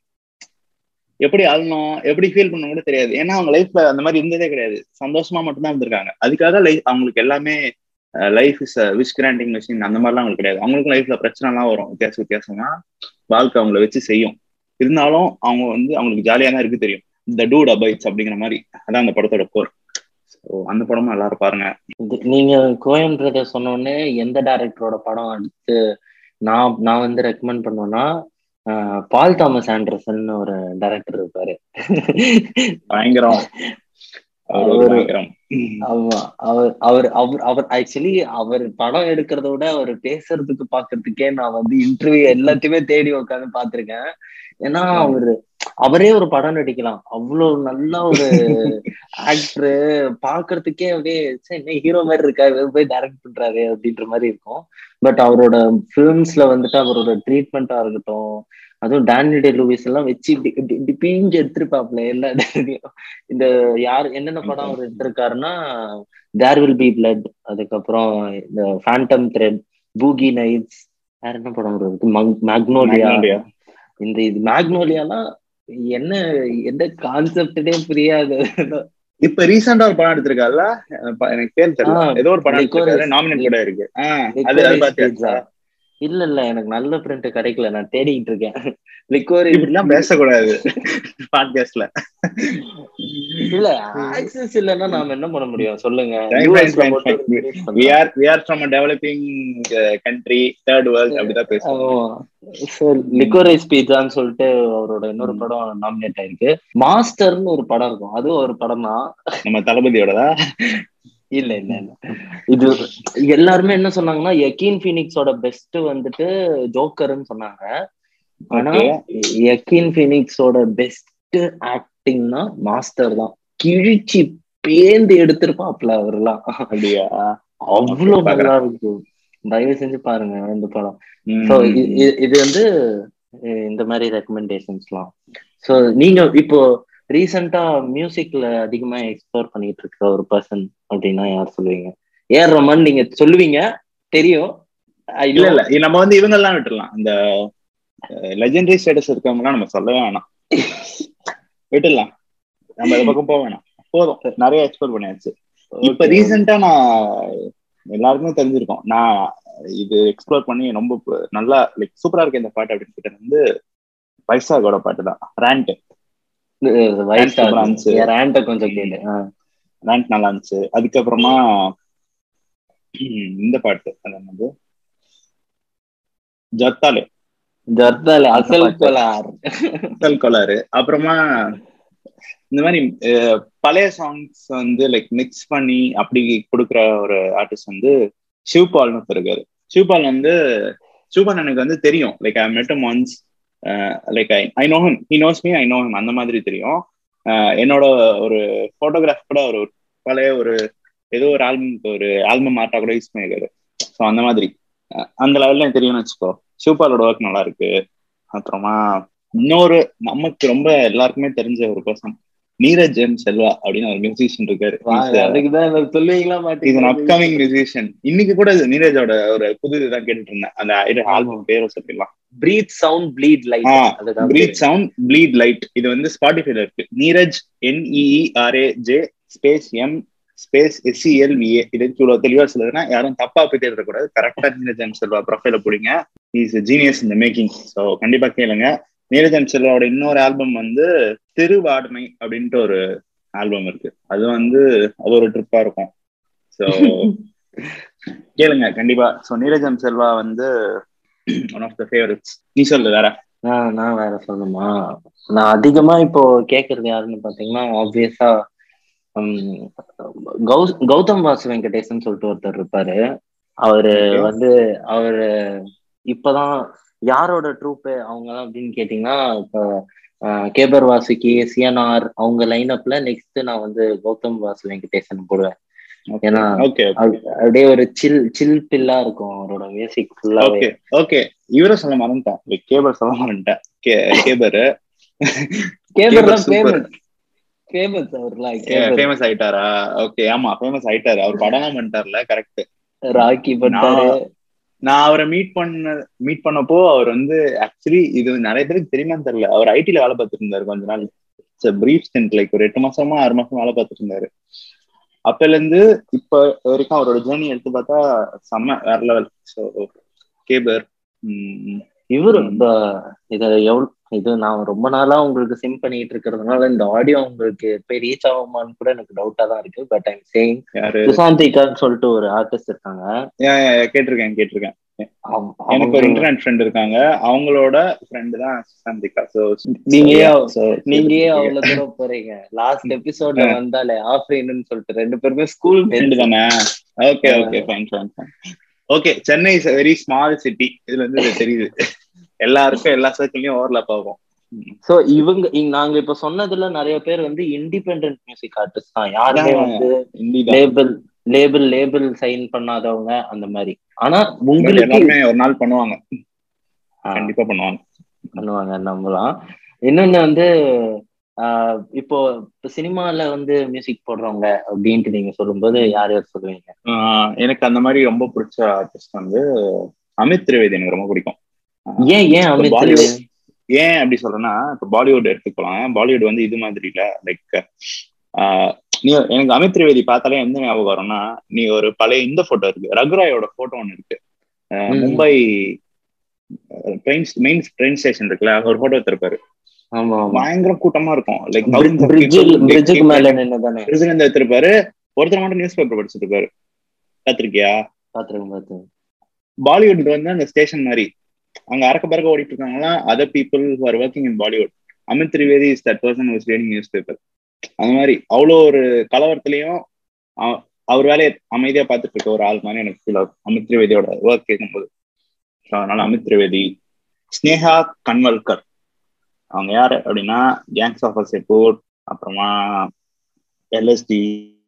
எப்படி அழணும் எப்படி ஃபீல் பண்ணணும் கூட தெரியாது ஏன்னா அவங்க லைஃப்ல அந்த மாதிரி இருந்ததே கிடையாது சந்தோஷமா மட்டும்தான் இருந்திருக்காங்க அதுக்காக லைஃப் அவங்களுக்கு எல்லாமே life is wish granting machine அந்த மாதிரிலாம் அவங்களுக்கு கிடையாது அவங்களுக்கும் லைஃப்ல பிரச்சனை எல்லாம் வரும் வித்தியாச வித்தியாசமா வாழ்க்கை அவங்கள வச்சு செய்யும் இருந்தாலும் அவங்க வந்து அவங்களுக்கு ஜாலியா தான் இருக்கு தெரியும் இந்த டூட் அபைட்ஸ் அப்படிங்கிற மாதிரி அதான் அந்த படத்தோட கோர் ஸோ அந்த படமும் எல்லாரும் பாருங்க இது- நீங்க கோயன் பிரதர் சொன்ன உடனே எந்த டைரக்டரோட படம் அடுத்து நான் நான் வந்து ரெக்கமெண்ட் பண்ணுவேன்னா ஆஹ், பால் தாமஸ் ஆண்டர்சன் ஒரு டைரக்டர் இருப்பாரு பயங்கரம் அவர் ஒரு அவரு- பயங்கரம் ஆமா அவர் அவர் அவர் அவர் ஆக்சுவலி அவர் படம் எடுக்கிறத விட அவர் பேசுறதுக்கு பாக்குறதுக்கே நான் வந்து இன்டர்வியூ எல்லாத்தையுமே தேடி உட்காந்து பாத்திருக்கேன் ஏன்னா அவரு அவரே ஒரு படம் நடிக்கலாம் அவ்வளவு நல்ல ஒரு ஆக்டரு பாக்குறதுக்கே அப்படியே "ச்சே, என்ன ஹீரோ மாதிரி இருக்கா இவர் போய் டைரக்ட் பண்றாரு அப்படின்ற மாதிரி இருக்கும் பட் அவரோட ஃபிலிம்ஸ்ல வந்துட்டு அவரோட ட்ரீட்மெண்டா இருக்கட்டும் அதுவும் டேனியல் டே லூவிஸ் எல்லாம் வச்சு இப்படி இப்படி இப்படி பீஞ்சு எடுத்திருப்பாப்ல எல்லா இடத்துலயும் இந்த யார் என்னென்ன படம் அவர் எடுத்திருக்காருன்னா தேர் வில் பி பிளட் அதுக்கப்புறம் இந்த ஃபேண்டம் த்ரெட் பூகி நைட்ஸ் வேற என்ன படம் இருக்கு மேக்னோலியா Magnolia. இந்த இது மேக்னோலியாலாம் என்ன எந்த கான்செப்டே புரியாது இப்ப ரீசெண்டா ஒரு படம் எடுத்திருக்காருல்ல அஹ் ப- எனக்கு பேர் தெரியல ஆ, ஏதோ ஒரு படம் Licorice. எடுத்திருக்காரு நாமினேட் கூட இருக்கு ஆஹ் அது அது Licorice பாத்தியா Pizza. இல்ல இல்ல எனக்கு நல்ல பிரிண்ட் கிடைக்கல நான் தேடிக்கிட்டு இருக்கேன் லிக்வரி இப்படிலாம் பேசக்கூடாது பாட்காஸ்ட்ல இல்ல ஆக்சஸ் இல்லைன்னா நாம என்ன பண்ண முடியும் சொல்லுங்க Fine, fine, US ல fine, மட்டும் fine. release we பண்றாங்க. are we are from a developing uh, country third world அப்படிதான் பேசுவோம் ஆமா. So, லிக்கோரைஸ் பீட்சான்னு சொல்லிட்டு அவரோட இன்னொரு ம். படம் நாமினேட் ஆயிருக்கு மாஸ்டர்னு ஒரு படம் இருக்கும் அதுவும் ஒரு படம் தான் நம்ம தளபதியோடதா இல்ல இல்ல இல்ல இது எல்லாருமே என்ன சொன்னாங்கன்னா யக்கீன் ஃபீனிக்ஸோட பெஸ்ட் வந்துட்டு ஜோக்கர்னு சொன்னாங்க ஆனா Okay. யக்கீன் ஃபீனிக்ஸோட பெஸ்ட் ஆக்டிங்னா மாஸ்டர் தான் கிழிச்சு பேந்து எடுத்திருப்பாப்ல அவரெல்லாம் அப்படியா அவ்வளவு Okay, நல்லா இருக்கு தயவு செஞ்சு பாருங்க இந்த படம் ம். ஸோ இது வந்து அஹ் இந்த மாதிரி ரெக்கமெண்டேஷன்ஸ்லாம் ஸோ நீங்க இப்போ ரீசெண்டா மியூசிக்ல அதிகமா எக்ஸ்ப்ளோர் பண்ணிட்டு இருக்கிற ஒரு பர்சன் அப்படின்னா யார் சொல்லுவீங்க ஏர் ரமன் நீங்க சொல்லுவீங்க தெரியும் I இல்ல know. இல்ல இது நம்ம வந்து இவங்க எல்லாம் விட்டுறலாம் இந்த லெஜெண்டரி ஸ்டேட்டஸ் இருக்கவங்க எல்லாம் நம்ம சொல்லவே வேணாம் விட்டுடலாம் நம்ம இந்த பக்கம் போக வேணாம் போதும் நிறைய எக்ஸ்ப்ளோர் பண்ணியாச்சு இப்ப Okay. ரீசெண்டா நான் எல்லாருக்குமே தெரிஞ்சிருக்கோம் நான் இது எக்ஸ்ப்ளோர் பண்ணி ரொம்ப ப- நல்லா லைக் சூப்பரா இருக்கு இந்த பாட்டு அப்படின்னு சொல்லிட்டு வந்து வைசாகோட பாட்டு தான் ரேண்ட் இது வயசா சூப்பரா இருந்துச்சு. என் rant-அ கொஞ்சம் கேளு ஆ. ரேண்ட் நல்லா இருந்துச்சு அதுக்கப்புறமா இந்த பாட்டு அது என்னது ஜத்தாலே ஜர்தாலே அந்த அசல் பாட்டு. கோலார் முதல் கோளாறு அப்புறமா இந்த மாதிரி அஹ், பழைய சாங்ஸ் வந்து லைக் மிக்ஸ் பண்ணி அப்படி கொடுக்குற ஒரு ஆர்டிஸ்ட் வந்து சிவ்பால்னு ஒருத்தர் இருக்காரு சிவ்பால் வந்து சிவ்பால் எனக்கு வந்து தெரியும் like I met him once like I I know him he knows me I know him அந்த மாதிரி தெரியும் அஹ், என்னோட ஒரு ஃபோட்டோகிராஃப் கூட ஒரு பழைய ஒரு ஏதோ ஒரு ஆல்பம் ஒரு ஆல்பம் ஆர்ட்டா கூட யூஸ் பண்ணியிருக்காரு ஸோ அந்த மாதிரி அஹ், அந்த லெவல்ல எனக்கு தெரியும்னு வச்சுக்கோ சிவ்பாலோட ஒர்க் நல்லா இருக்கு அப்புறமா இன்னொரு நமக்கு ரொம்ப எல்லாருக்குமே தெரிஞ்ச ஒரு பர்சன் நீரஜ் எம் செல்வா அப்படின்னு ஒரு மியூசிஷியன் இருக்காரு அதுக்குதான் என்ன சொல்லுவீங்களா இஸ் மாட்டீங்க அப்கமிங் மியூசிஷியன் இன்னைக்கு கூட இது நீரஜோட ஒரு புது இதுதான் கேட்டுட்டு இருந்தேன் அந்த ஆல்பம் பேரை சொல்லிடலாம் பிரீத் சவுண்ட் ப்ளீட் லைட் ஆ, அதுதான் பிரீத் சவுண்ட் ப்ளீட் லைட் இது வந்து ஸ்பாட்டிஃபைல இருக்கு Neeraj N E E R A J space M space S C L V A இது இவ்வளவு தெளிவா சொல்லுதுன்னா யாரும் தப்பா போய் தேடக்கூடாது கரெக்டா நீரஜ் எம் செல்வா ப்ரொஃபைல பிடிங்க இஸ் ஜீனியஸ் இந்த மேக்கிங் ஸோ கண்டிப்பா கேளுங்க நீரஜ் எம் செல்வாவோட இன்னொரு ஆல்பம் வந்து திருவாடுமை அப்படின்ட்டு ஒரு ஆல்பம் இருக்கு அது வந்து அது ஒரு ட்ரிப்பா இருக்கும் ஸோ கேளுங்க கண்டிப்பா ஸோ நீரஜ் எம் செல்வா வந்து ஒன் ஆஃப் த ஃபேவரட்ஸ் நீ சொல்லு வேற நான் நான் வேற சொல்லணுமா நான் அதிகமா இப்போ கேக்குறது யாருன்னு பாத்தீங்கன்னா ஆப்வியஸா கௌதம் வாசு வெங்கடேசன் சொல்லிட்டு ஒருத்தர் இருப்பாரு அவரு Okay. வந்து அவரு இப்பதான் யாரோட ட்ரூப்பு அவங்க எல்லாம் அப்படின்னு கேட்டீங்கன்னா இப்போ கேபர் வாசுகி சிஎன்ஆர் அவங்க லைனப்ல நெக்ஸ்ட் நான் வந்து கௌதம் வாசு வெங்கடேசன் போடுவேன் ஏன்னா ஓகே அது- அப்படியே ஒரு சில் சில் பில்லா இருக்கும் அவரோட மியூசிக் ஃபுல்லாவே ஓகே ஓகே இவரை சொல்ல மறந்துட்டேன் Like, கேபர் சொல்ல மறந்துட்டேன் கே- கேபர் கேபர்லாம் super. ஃபேமஸ் ஃபேமஸ் அவர்லாம் கேபர் ஃபேமஸ் ஆயிட்டாரா ஓகே ஆமா ஃபேமஸ் ஆயிட்டாரு அவர் படம் பண்ணிட்டார்ல கரெக்ட் ராக்கி பட்டாரு நான் அவரை மீட் பண்ண மீட் பண்ணப்போ அவர் வந்து ஆக்சுவலி இது நிறைய பேருக்கு தெரியுமான்னு தெரியல அவர் ஐடில வேலை பார்த்துட்டு இருந்தாரு கொஞ்ச நாள் பிரீஃப் ஸ்டென்ட் லைக் ஒரு எட்டு மாசமா ஆறு மாசமா வேலை பார்த்துட்டு இருந்தாரு அப்பல இருந்து இப்ப வரைக்கும் அவரோட ஜேர்னி எடுத்து பார்த்தா செம்ம வேற லெவல் ஸோ கேபர் இவரு ம். இந்த இத எவ்வளவு இது நான் ரொம்ப நாளா உங்களுக்கு சிம் பண்ணிட்டு இருக்கிறதுனால இந்த ஆடியோ உங்களுக்கு போய் ரீச் ஆகுமான்னு கூட எனக்கு டவுட்டா தான் இருக்கு பட் ஐம் சேயிங் யாரு சுசாந்திகான்னு சொல்லிட்டு ஒரு ஆர்டிஸ்ட் இருக்காங்க Yeah, yeah, yeah, கேட்டிருக்கேன் கேட்டிருக்கேன் அவங்க- எனக்கு ஒரு அவங்க- இன்டர்நெட் ஃப்ரெண்ட் இருக்காங்க அவங்களோட ஃப்ரெண்டு தான் சந்திகா சோ நீங்க so, yeah, ஏன் so, நீங்க ஏன் yeah. அவ்வளவு தூரம் போறீங்க லாஸ்ட் எபிசோட்ல வந்தாலே ஆஃப்லைன்னு சொல்லிட்டு ரெண்டு பேருமே ஸ்கூல் friend தானே okay Yeah. Okay fine fine fine okay Chennai is very small city இதுல இருந்து இது தெரியுது எல்லாருக்கும் எல்லா சர்க்கிள்லயும் ஓவர்லாப் ஆகும் சோ இவங்க இங்க- நாங்க இப்ப சொன்னதுல நிறைய பேர் வந்து இண்டிபெண்டன்ட் மியூசிக் ஆர்டிஸ்ட் தான் யாருமே Yeah. வந்து ஹிந்தி தான் லேபிள் லேபிள் லேபிள் சைன் பண்ணாதவங்க அந்த மாதிரி ஆனா But உங்களுக்கு எல்லாருமே ஒரு நாள் பண்ணுவாங்க ஆ, கண்டிப்பா பண்ணுவாங்க பண்ணுவாங்க நம்பலாம் இன்னொன்னு வந்து ஆஹ் இப்போ இப்போ சினிமால வந்து மியூசிக் போடுறவங்க அப்படின்ட்டு நீங்க சொல்லும்போது யார் யார் சொல்லுவீங்க ஆஹ் எனக்கு அந்த மாதிரி ரொம்ப பிடிச்ச ஆர்டிஸ்ட் வந்து அமித் திரிவேதி எனக்கு ரொம்ப பிடிக்கும் ஏன் ஏன் இப்ப அமித் பாலிவுட் ஏன் அப்படி சொல்றேன்னா இப்ப பாலிவுட் எடுத்துக்கலாம் பாலிவுட் வந்து இது மாதிரி இல்ல லைக் நீ எனக்கு அமித் திரிவேதி பார்த்தாலே எந்த ஞாபகம் வரும்னா நீ ஒரு பழைய இந்த போட்டோ இருக்கு ரகுராயோட போட்டோ ஒன்னு இருக்கு ஆஹ் ம். Mumbai train main train station இருக்குல்ல ஒரு போட்டோ எடுத்திருப்பாரு ஆமா ஆமா பயங்கர கூட்டமா இருக்கும் லைக் பிரிட்ஜில் பிரிட்ஜுக்கு மேல நின்னு தானே பிரசிடண்ட் எடுத்திருப்பாரு ஒருத்தர் மட்டும் நியூஸ் பேப்பர் படிச்சுட்டு இருப்பாரு பாத்திருக்கியா பாத்துருங்க பாத்துருங்க பாலிவுட் வந்து அந்த ஸ்டேஷன் மாதிரி அங்க அறக்க பறக்க ஓடிட்டு இருக்காங்களா other people who are working in Bollywood Amit Trivedi is that person was reading newspaper அந்த மாதிரி அவ்வளோ ஒரு கலவரத்துலயும் அவ- அவர் வேலையை அமைதியா பார்த்துட்டு இருக்க ஒரு ஆள் மாதிரி எனக்கு ஃபீல் ஆகும் அமித் திரிவேதியோட ஒர்க் கேட்கும்போது So, அதனால அமித் திரிவேதி ஸ்னேகா கன்வல்கர் அவங்க யாரு அப்படின்னா கேங்ஸ் ஆஃப் செப்போர்ட் அப்புறமா எல்எஸ்டி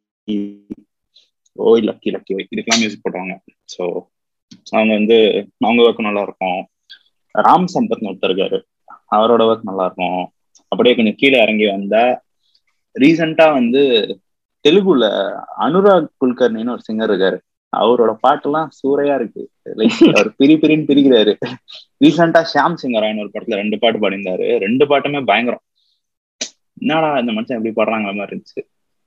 ஓய் லக்கி லக்கி ஓய் இதுக்கெல்லாம் மியூசிக் போடுவாங்க ஸோ அவங்க வந்து அவங்க ஒர்க் நல்லா இருக்கும் ராம் சம்பத்னு ஒருத்தர் இருக்காரு அவரோட ஒர்க் நல்லா இருக்கும் அப்படியே கொஞ்சம் கீழே இறங்கி வந்தா ரீசெண்டா வந்து தெலுங்குல அனுராக் குல்கர்னின்னு ஒரு சிங்கர் இருக்காரு அவரோட பாட்டெல்லாம் சூறையா இருக்கு லைக் அவர் பிரி பிரின்னு பிரிக்கிறாரு ரீசெண்டா ஷியாம் சிங்கராயன் ஒரு படத்துல ரெண்டு பாட்டு பாடியிருந்தாரு ரெண்டு பாட்டுமே பயங்கரம் என்னடா இந்த மனுஷன் எப்படி பாடுறாங்க மாதிரி இருந்துச்சு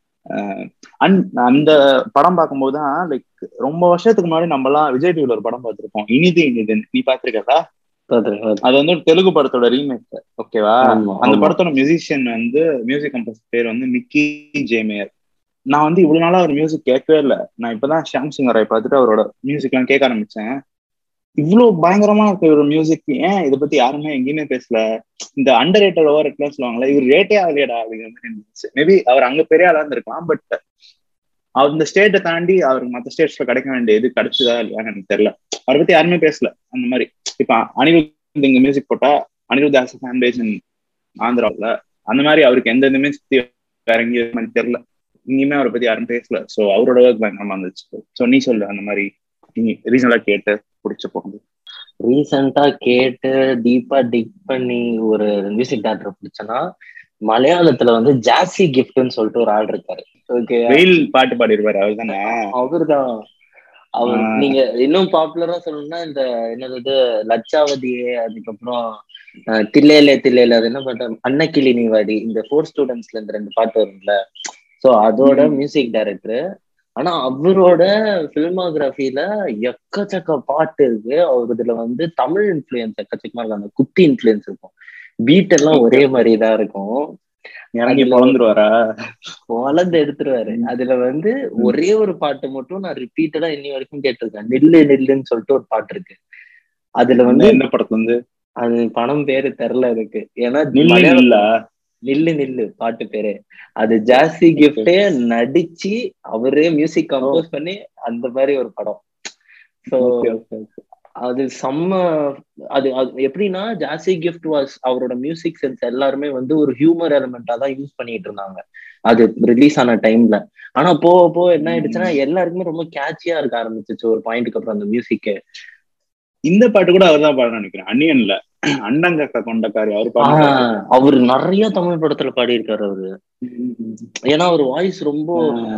அஹ் அந்- அந்த படம் பார்க்கும்போது தான் லைக் ரொம்ப வருஷத்துக்கு முன்னாடி நம்ம எல்லாம் விஜய் டிவில ஒரு படம் பார்த்திருப்போம் இனிது இனிது நீ பாத்திருக்கா பாத்துருங்க பாத்துருங்க. அது வந்து ஒரு தெலுங்கு படத்தோட ரீமேக் ஓகேவா ஆமா, அந்த ஆமா. படத்தோட மியூசிஷியன் வந்து மியூசிக் கம்போஸ் பேர் வந்து மிக்கி ஜேமேயர் நான் வந்து இவ்வளவு நாளா அவர் மியூசிக் கேட்கவே இல்லை நான் இப்பதான் ஷாம் சிங்கரை பார்த்துட்டு அவரோட மியூசிக் எல்லாம் கேட்க ஆரம்பிச்சேன் இவ்வளவு பயங்கரமா இருக்கு இவர் மியூசிக் ஏன் இதை பத்தி யாருமே எங்கேயுமே பேசல இந்த அண்டர் ரேட்டட் ஓவர் ரேட்லாம் சொல்லுவாங்களே இவர் ரேட்டே ஆகலையடா அப்படிங்கிற மாதிரி இருந்துச்சு மேபி அவர் அங்க பெரிய ஆளா இருந்திருக்கலாம் பட் அந்த ஸ்டேட்டை தாண்டி அவருக்கு மற்ற ஸ்டேட்ஸ்ல கிடைக்க வேண்டிய இது கிடைச்சதா இல்லையான்னு எனக்கு தெரியல அவரை பத்தி யாருமே பேசல அந்த மாதிரி இப்ப அனிருத் இங்க மியூசிக் போட்டா அனிருத் ஆஸ் ஃபேன் பேஸ் ஆந்திராவில் அந்த மாதிரி அவருக்கு எந்த இதுவுமே சுத்தி வேற எங்கேயும் மாதிரி தெரியல இங்கேயுமே அவரை பத்தி யாரும் பேசல சோ அவரோட ஒர்க் பயங்கரமா இருந்துச்சு சோ நீ சொல்லு அந்த மாதிரி நீ ரீசனலா கேட்டு பிடிச்ச போகுது ரீசெண்டா கேட்டு டீப்பா டிக் பண்ணி ஒரு மியூசிக் டேரக்டர் பிடிச்சனா மலையாளத்துல வந்து ஜாசி கிஃப்ட்னு சொல்லிட்டு ஒரு ஆள் இருக்காரு ஓகே வெயில் பாட்டு பாடிருப்பாரு அவர் தானே அவர்தான் அவர் ஆ. நீங்க இன்னும் பாப்புலரா சொல்லணும்னா இந்த என்னது லட்சாவதியே அதுக்கப்புறம் அஹ், தில்லேலே தில்லேலே அது என்ன பண்ற அன்னக்கிளி நீவாடி இந்த ஃபோர் ஸ்டூடெண்ட்ஸ்ல இந்த ரெண்டு பாட்டு வரும்ல சோ அதோட ம். மியூசிக் டைரக்டர் ஆனா அவரோட பிலிமோகிராஃபில எக்கச்சக்க பாட்டு இருக்கு அவர் இதுல வந்து தமிழ் இன்ஃபுளுயன்ஸ் எக்கச்சக்கமா இருக்கு அந்த குத்தி இன்ஃபுளுயன்ஸ் இருக்கும் பீட் எல்லாம் ஒரே மாதிரி தான் இருக்கும் இறங்கி அதுல- பிறந்துருவாரா வளர்ந்து எடுத்துருவாரு ம். அதுல வந்து ஒரே ஒரு பாட்டு மட்டும் நான் ரிப்பீட்டடா இன்னி வரைக்கும் கேட்டிருக்கேன் நில்லு நில்லுன்னு சொல்லிட்டு ஒரு பாட்டு இருக்கு அதுல வந்து எந்த படத்துல இருந்து அது படம் பேரு தெரில இருக்கு ஏன்னா நில்லு மலையாள- நில்லா நில்லு நில்லு பாட்டு பேரு அது ஜாஸ்தி கிஃப்டே நடிச்சு அவரே மியூசிக் கம்போஸ் பண்ணி அந்த மாதிரி ஒரு படம் சோ Okay, okay, okay. அது செம்ம அது அது எப்படின்னா ஜாசி கிஃப்ட் வாஸ் அவரோட மியூசிக் சென்ஸ் எல்லாருமே வந்து ஒரு ஹியூமர் எலிமெண்டா தான் யூஸ் பண்ணிட்டு இருந்தாங்க அது ரிலீஸ் ஆன டைம்ல ஆனா போக போக என்ன ஆயிடுச்சுன்னா எல்லாருக்குமே ரொம்ப கேட்சியா இருக்க ஆரம்பிச்சிச்சு ஒரு பாயிண்ட்டுக்கு அப்புறம் அந்த மியூசிக் இந்த பாட்டு கூட அவர் தான் பாட நினைக்கிறேன் அன்னியன்ல அண்டங்கக்க கொண்டக்காரி அவர் பாடுன அவர் நிறைய தமிழ் படத்துல பாடியிருக்காரு அவரு ஏன்னா அவர் வாய்ஸ் ரொம்ப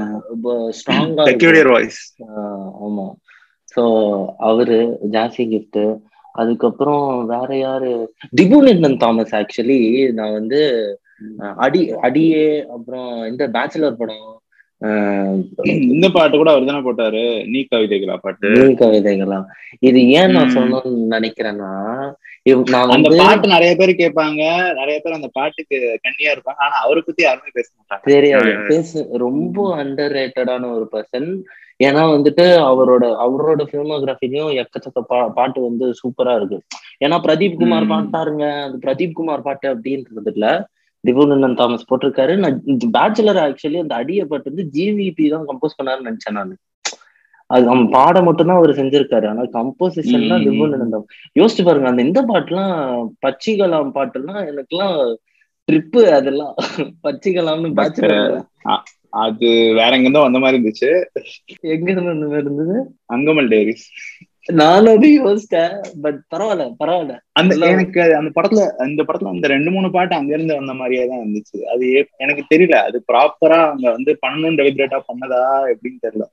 ஸ்ட்ராங்கா பெக்யூலியர் வாய்ஸ் ஆமா சோ அவரு ஜாசி கிஃப்ட் அதுக்கப்புறம் வேற யாரு திபுநந்தன் தாமஸ் ஆக்சுவலி நான் வந்து அஹ், அடி அடியே அப்புறம் இந்த பேச்சுலர் படம் அஹ், இந்த பாட்டு கூட அவர் தானே போட்டாரு நீ கவிதைகளா பாட்டு நீ கவிதைகளா இது ஏன் நான் ம். சொல்லணும்னு நினைக்கிறேன்னா இவ்- நான் அந்த வந்து பாட்டு நிறைய பேர் கேட்பாங்க நிறைய பேர் அந்த பாட்டுக்கு கண்ணியா இருப்பாங்க ஆனா அவரை பத்தி யாருமே பேச மாட்டாங்க தெரியாது ஆ. பேசு ரொம்ப அண்டர் ரேட்டடான ஒரு பர்சன் ஏன்னா வந்துட்டு அவரோட அவரோட பிலிமோகிராஃபிலையும் எக்கச்சக்க பா பாட்டு வந்து சூப்பரா இருக்கு ஏன்னா பிரதீப் குமார் ம். பாட்டாருங்க அது பிரதீப் குமார் பாட்டு அப்படின்றது இல்ல திபுநந்தன் தாமஸ் போட்டிருக்காரு நான் பேச்சுலர் ஆக்சுவலி அந்த அடிய பாட்டு வந்து ஜிவிபி தான் கம்போஸ் பண்ணாருன்னு நினைச்சேன் நான் அது அவன் பாட மட்டும்தான் அவர் செஞ்சிருக்காரு ஆனா கம்போசிஷன் தான் ம். திபுநந்தன் யோசிச்சு பாருங்க அந்த இந்த பாட்டுலாம் பச்சிகலாம் பாட்டுலாம் எனக்குலாம் ட்ரிப்பு அதெல்லாம் பச்சிகலாம்னு பேச்சுலர் அது வேற எங்கிருந்தோ வந்த மாதிரி இருந்துச்சு எங்க இருந்து அந்த மாதிரி இருந்தது அங்கமல் டேரிஸ் நானும் அது யோசிச்சேன் பட் பரவாயில்ல பரவாயில்ல அந்த நல்லா- எனக்கு அது அந்த படத்துல அந்த படத்துல அந்த ரெண்டு மூணு பாட்டு அங்க இருந்து வந்த மாதிரியே தான் இருந்துச்சு அது ஏ- எனக்கு தெரியல அது ப்ராப்பரா அவங்க வந்து பண்ணணும் டெலிபரேட்டா பண்ணதா எப்படின்னு தெரியல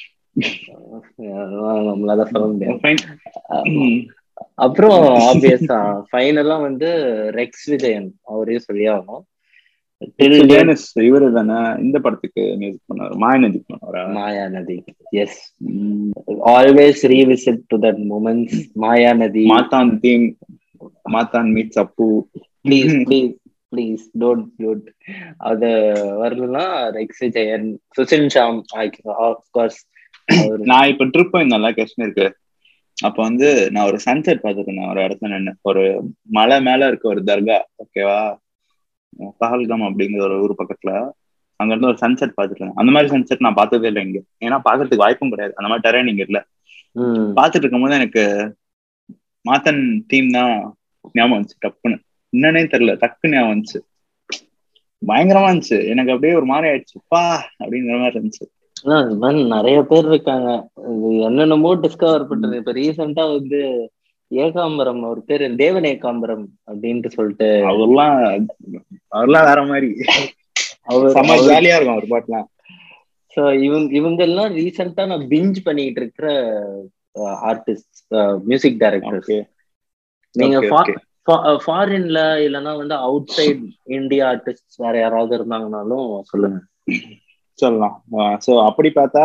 அதெல்லாம் நம்மளால சொல்ல முடியாது Fine. ம். அப்புறம் ஆப்வியஸா ஃபைனலா வந்து ரெக்ஸ் விஜயன் அவரே சொல்லி ஆகணும் டில் டேனிஸ் இவரு தானே இந்த படத்துக்கு மியூசிக் பண்ணாரு மாயநதி பண்ணாரா Maya Nadhi yes always revisit to that moments Maya Nadhi Mathan theme Mathan meets Appu please please please don't don't அது வரலாம் ரெக்ஸ் ஜெயன் சுசின் ஷாம் ஆஃப்கோர்ஸ் அவர் நான் இப்ப ட்ரிப் போயிருந்தேன்ல காஷ்மீருக்கு அப்ப வந்து நான் ஒரு சன்செட் பார்த்துருந்தேன் ஒரு இடத்துல நின்று ஒரு மலை மேல இருக்க ஒரு தர்கா ஓகேவா பஹல்காம் அப்படிங்கிற ஒரு ஊர் பக்கத்துல அங்க இருந்து ஒரு சன்செட் பார்த்துட்டு இருந்தேன் அந்த மாதிரி சன்செட் நான் பார்த்ததே இல்லை இங்க ஏன்னா பாக்குறதுக்கு வாய்ப்பும் கிடையாது அந்த மாதிரி டெரேன் இங்க இல்ல ம் பார்த்துட்டு இருக்கும்போது எனக்கு மாத்தன் தீம் தான் ஞாபகம் வந்துச்சு டப்புன்னு என்னன்னே தெரியல டக்குன்னு ஞாபகம் வந்துச்சு பயங்கரமா இருந்துச்சு எனக்கு அப்படியே ஒரு மாதிரி ஆயிடுச்சுப்பா அப்படிங்கிற மாதிரி இருந்துச்சு ஆனா, இது மாதிரி நிறைய பேர் இருக்காங்க இது என்னென்னமோ டிஸ்கவர் பண்றது இப்ப ரீசெண்டா வந்து ஏகாம்பரம் ஒரு பேர் தேவன் ஏகாம்பரம் அப்படின்ட்டு சொல்லிட்டு அவர்லாம் அவர்லாம் வேற மாதிரி அவர் செம்ம ஜாலியா இருக்கும் அவர் பாட்டுலாம் ஸோ இவங்க இவங்க எல்லாம் ரீசெண்டா நான் பிஞ்ச் பண்ணிட்டு இருக்கிற ஆர்டிஸ்ட் மியூசிக் டைரக்டர்ஸ் ஓகே நீங்க Okay, okay. ஃபாரின்ல இல்லைன்னா வந்து அவுட் சைட் இந்தியா ஆர்டிஸ்ட் வேற யாராவது இருந்தாங்கனாலும் சொல்லுங்க சொல்லலாம் ஸோ அப்படி பார்த்தா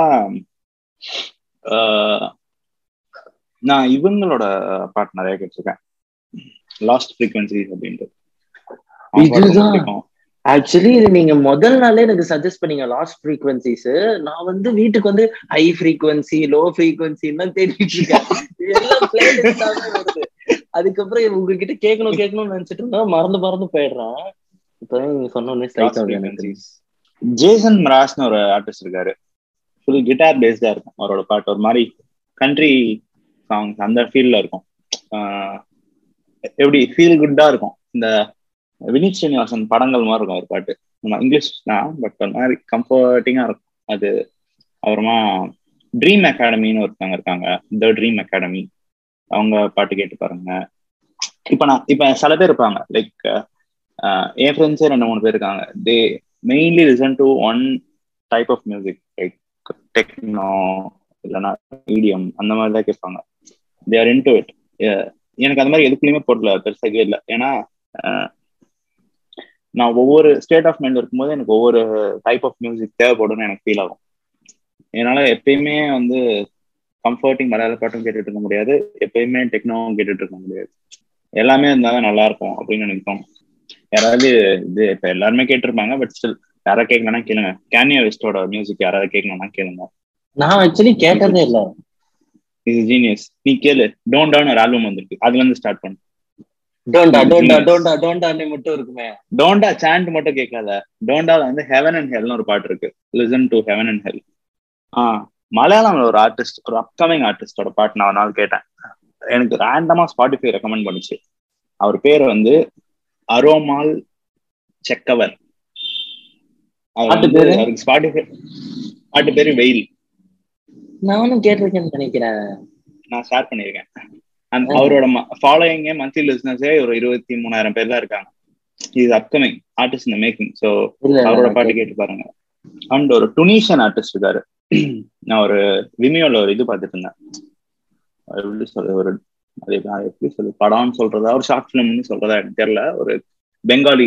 ஆஹ், நான் இவங்களோட பாட்டு நிறைய கேட்டிருக்கேன் லாஸ்ட் ஃப்ரீக்வன்சிஸ் அப்படின்ட்டு அவங்க பாட்டு ரொம்ப இதுதான். பிடிக்கும். ஆக்சுவலி இது நீங்க முதல் நாளே எனக்கு சஜஸ்ட் பண்ணீங்க லாஸ்ட் ஃப்ரீக்வன்சிஸ் நான் வந்து வீட்டுக்கு வந்து ஹை ஃப்ரீக்வன்சி லோ ஃப்ரீக்வன்சி எல்லாம் தேடிட்டு இருக்கேன் இது எல்லாம் பிளேலிஸ்டாவே வருது அதுக்கப்புறம் உங்ககிட்ட கேட்கணும் கேட்கணும்னு நினைச்சிட்டு இருந்தா மறந்து மறந்து போயிடுறேன் இப்பதான் நீங்க சொன்ன உடனே Lost strike ஆகுது எனக்கு. frequencies. ஜேசன் மராஸ்னு ஒரு ஆர்டிஸ்ட் இருக்காரு ஃபுல் கிட்டார் பேஸ்டா இருக்கும் அவரோட பாட்டு ஒரு மாதிரி கண்ட்ரி சாங்ஸ் அந்த ஃபீல்ட்ல இருக்கும் ஆஹ் எப்படி ஃபீல் குட்டா இருக்கும் இந்த வினித் ஸ்ரீனிவாசன் படங்கள் மாதிரி இருக்கும் ஒரு பாட்டு நம்ம இங்கிலீஷ் தான் பட் ஒரு மாதிரி கம்ஃபர்டிங்கா இருக்கும் அது அப்புறமா ட்ரீம் அகாடமின்னு ஒருத்தவங்க இருக்காங்க த ட்ரீம் அகாடமி அவங்க பாட்டு கேட்டு பாருங்க இப்ப நான் இப்ப சில பேர் இருப்பாங்க லைக் என் ஃப்ரெண்ட்ஸே ரெண்டு மூணு பேர் இருக்காங்க they mainly listen to one type of music like techno இல்லைன்னா மீடியம் அந்த மாதிரி தான் கேட்பாங்க they are into it எனக்கு அந்த மாதிரி எதுக்குள்ளயுமே போடல பெருசாகவே இல்லை ஏன்னா அஹ், நான் ஒவ்வொரு ஸ்டேட் ஆஃப் மைண்ட் இருக்கும்போது எனக்கு ஒவ்வொரு டைப் ஆஃப் மியூசிக் தேவைப்படும்னு எனக்கு ஃபீல் ஆகும் என்னால எப்பயுமே வந்து கம்ஃபர்டிங் மலையாள பாட்டும் கேட்டுட்டு இருக்க முடியாது எப்பயுமே டெக்னோவும் கேட்டுட்டு இருக்க முடியாது எல்லாமே இருந்தாதான் நல்லா இருக்கும் அப்படின்னு எனக்கு தோணும் யாராவது இது இப்ப எல்லாருமே கேட்டிருப்பாங்க பட் ஸ்டில் யாராவது கேட்கலன்னா கேளுங்க கேனியா வெஸ்டோட மியூசிக் யாராவது கேட்கணும்னா கேளுங்க நான் ஆக்சுவலி கேட்டதே இல்ல இது ஜீனியஸ் நீ கேளு டோன் டவுன் ஒரு ஆல்பம் வந்திருக்கு அதுல இருந்து ஸ்டார்ட் பண்ணு டோண்டா டோண்டா Yes. டோண்டா டோண்டான்னு மட்டும் இருக்குமே டோண்டா சாண்ட் மட்டும் கேட்காத டோண்டால வந்து ஹெவன் அண்ட் ஹெல்னு ஒரு பாட்டு இருக்கு listen to heaven and hell ஆ மலையாளம்ல ஒரு ஆர்டிஸ்ட் ஒரு அப்கமிங் ஆர்டிஸ்டோட பாட்டு நான் ஒரு நாள் கேட்டேன் எனக்கு ரேண்டமா ஸ்பாட்டிஃபை ரெக்கமெண்ட் பண்ணுச்சு அவர் பேர் வந்து அரோமால் செக்கவர் அவர் பாட்டு வந்து பேரு? அவருக்கு ஸ்பாட்டிஃபை பாட்டு பேரு வெயில் நானும் கேட்டிருக்கேன்னு நினைக்கிறேன் நான் ஷேர் பண்ணியிருக்கேன் அந்த ஆ. அவரோட ஃபாலோயிங்கே மந்த்லி லிஸ்னஸே ஒரு இருபத்தி மூணாயிரம் பேர் தான் இருக்காங்க இது அப்கமிங் ஆர்டிஸ்ட் இந்த மேக்கிங் ஸோ இல்ல இல்ல, அவரோட நான் பாட்டு கேட்டேன். கேட்டு பாருங்க அண்ட் ஒரு டுனீஷியன் ஆர்டிஸ்ட் இருக்காரு நான் ஒரு விமியோல ஒரு இது பார்த்துட்டு இருந்தேன் அது எப்படி சொல்றது ஒரு அது எப்படி- அது எப்படி சொல்லு படம்னு சொல்றதா ஒரு ஷார்ட் ஃபிலிம்னு சொல்றதா எனக்கு தெரியல ஒரு பெங்காலி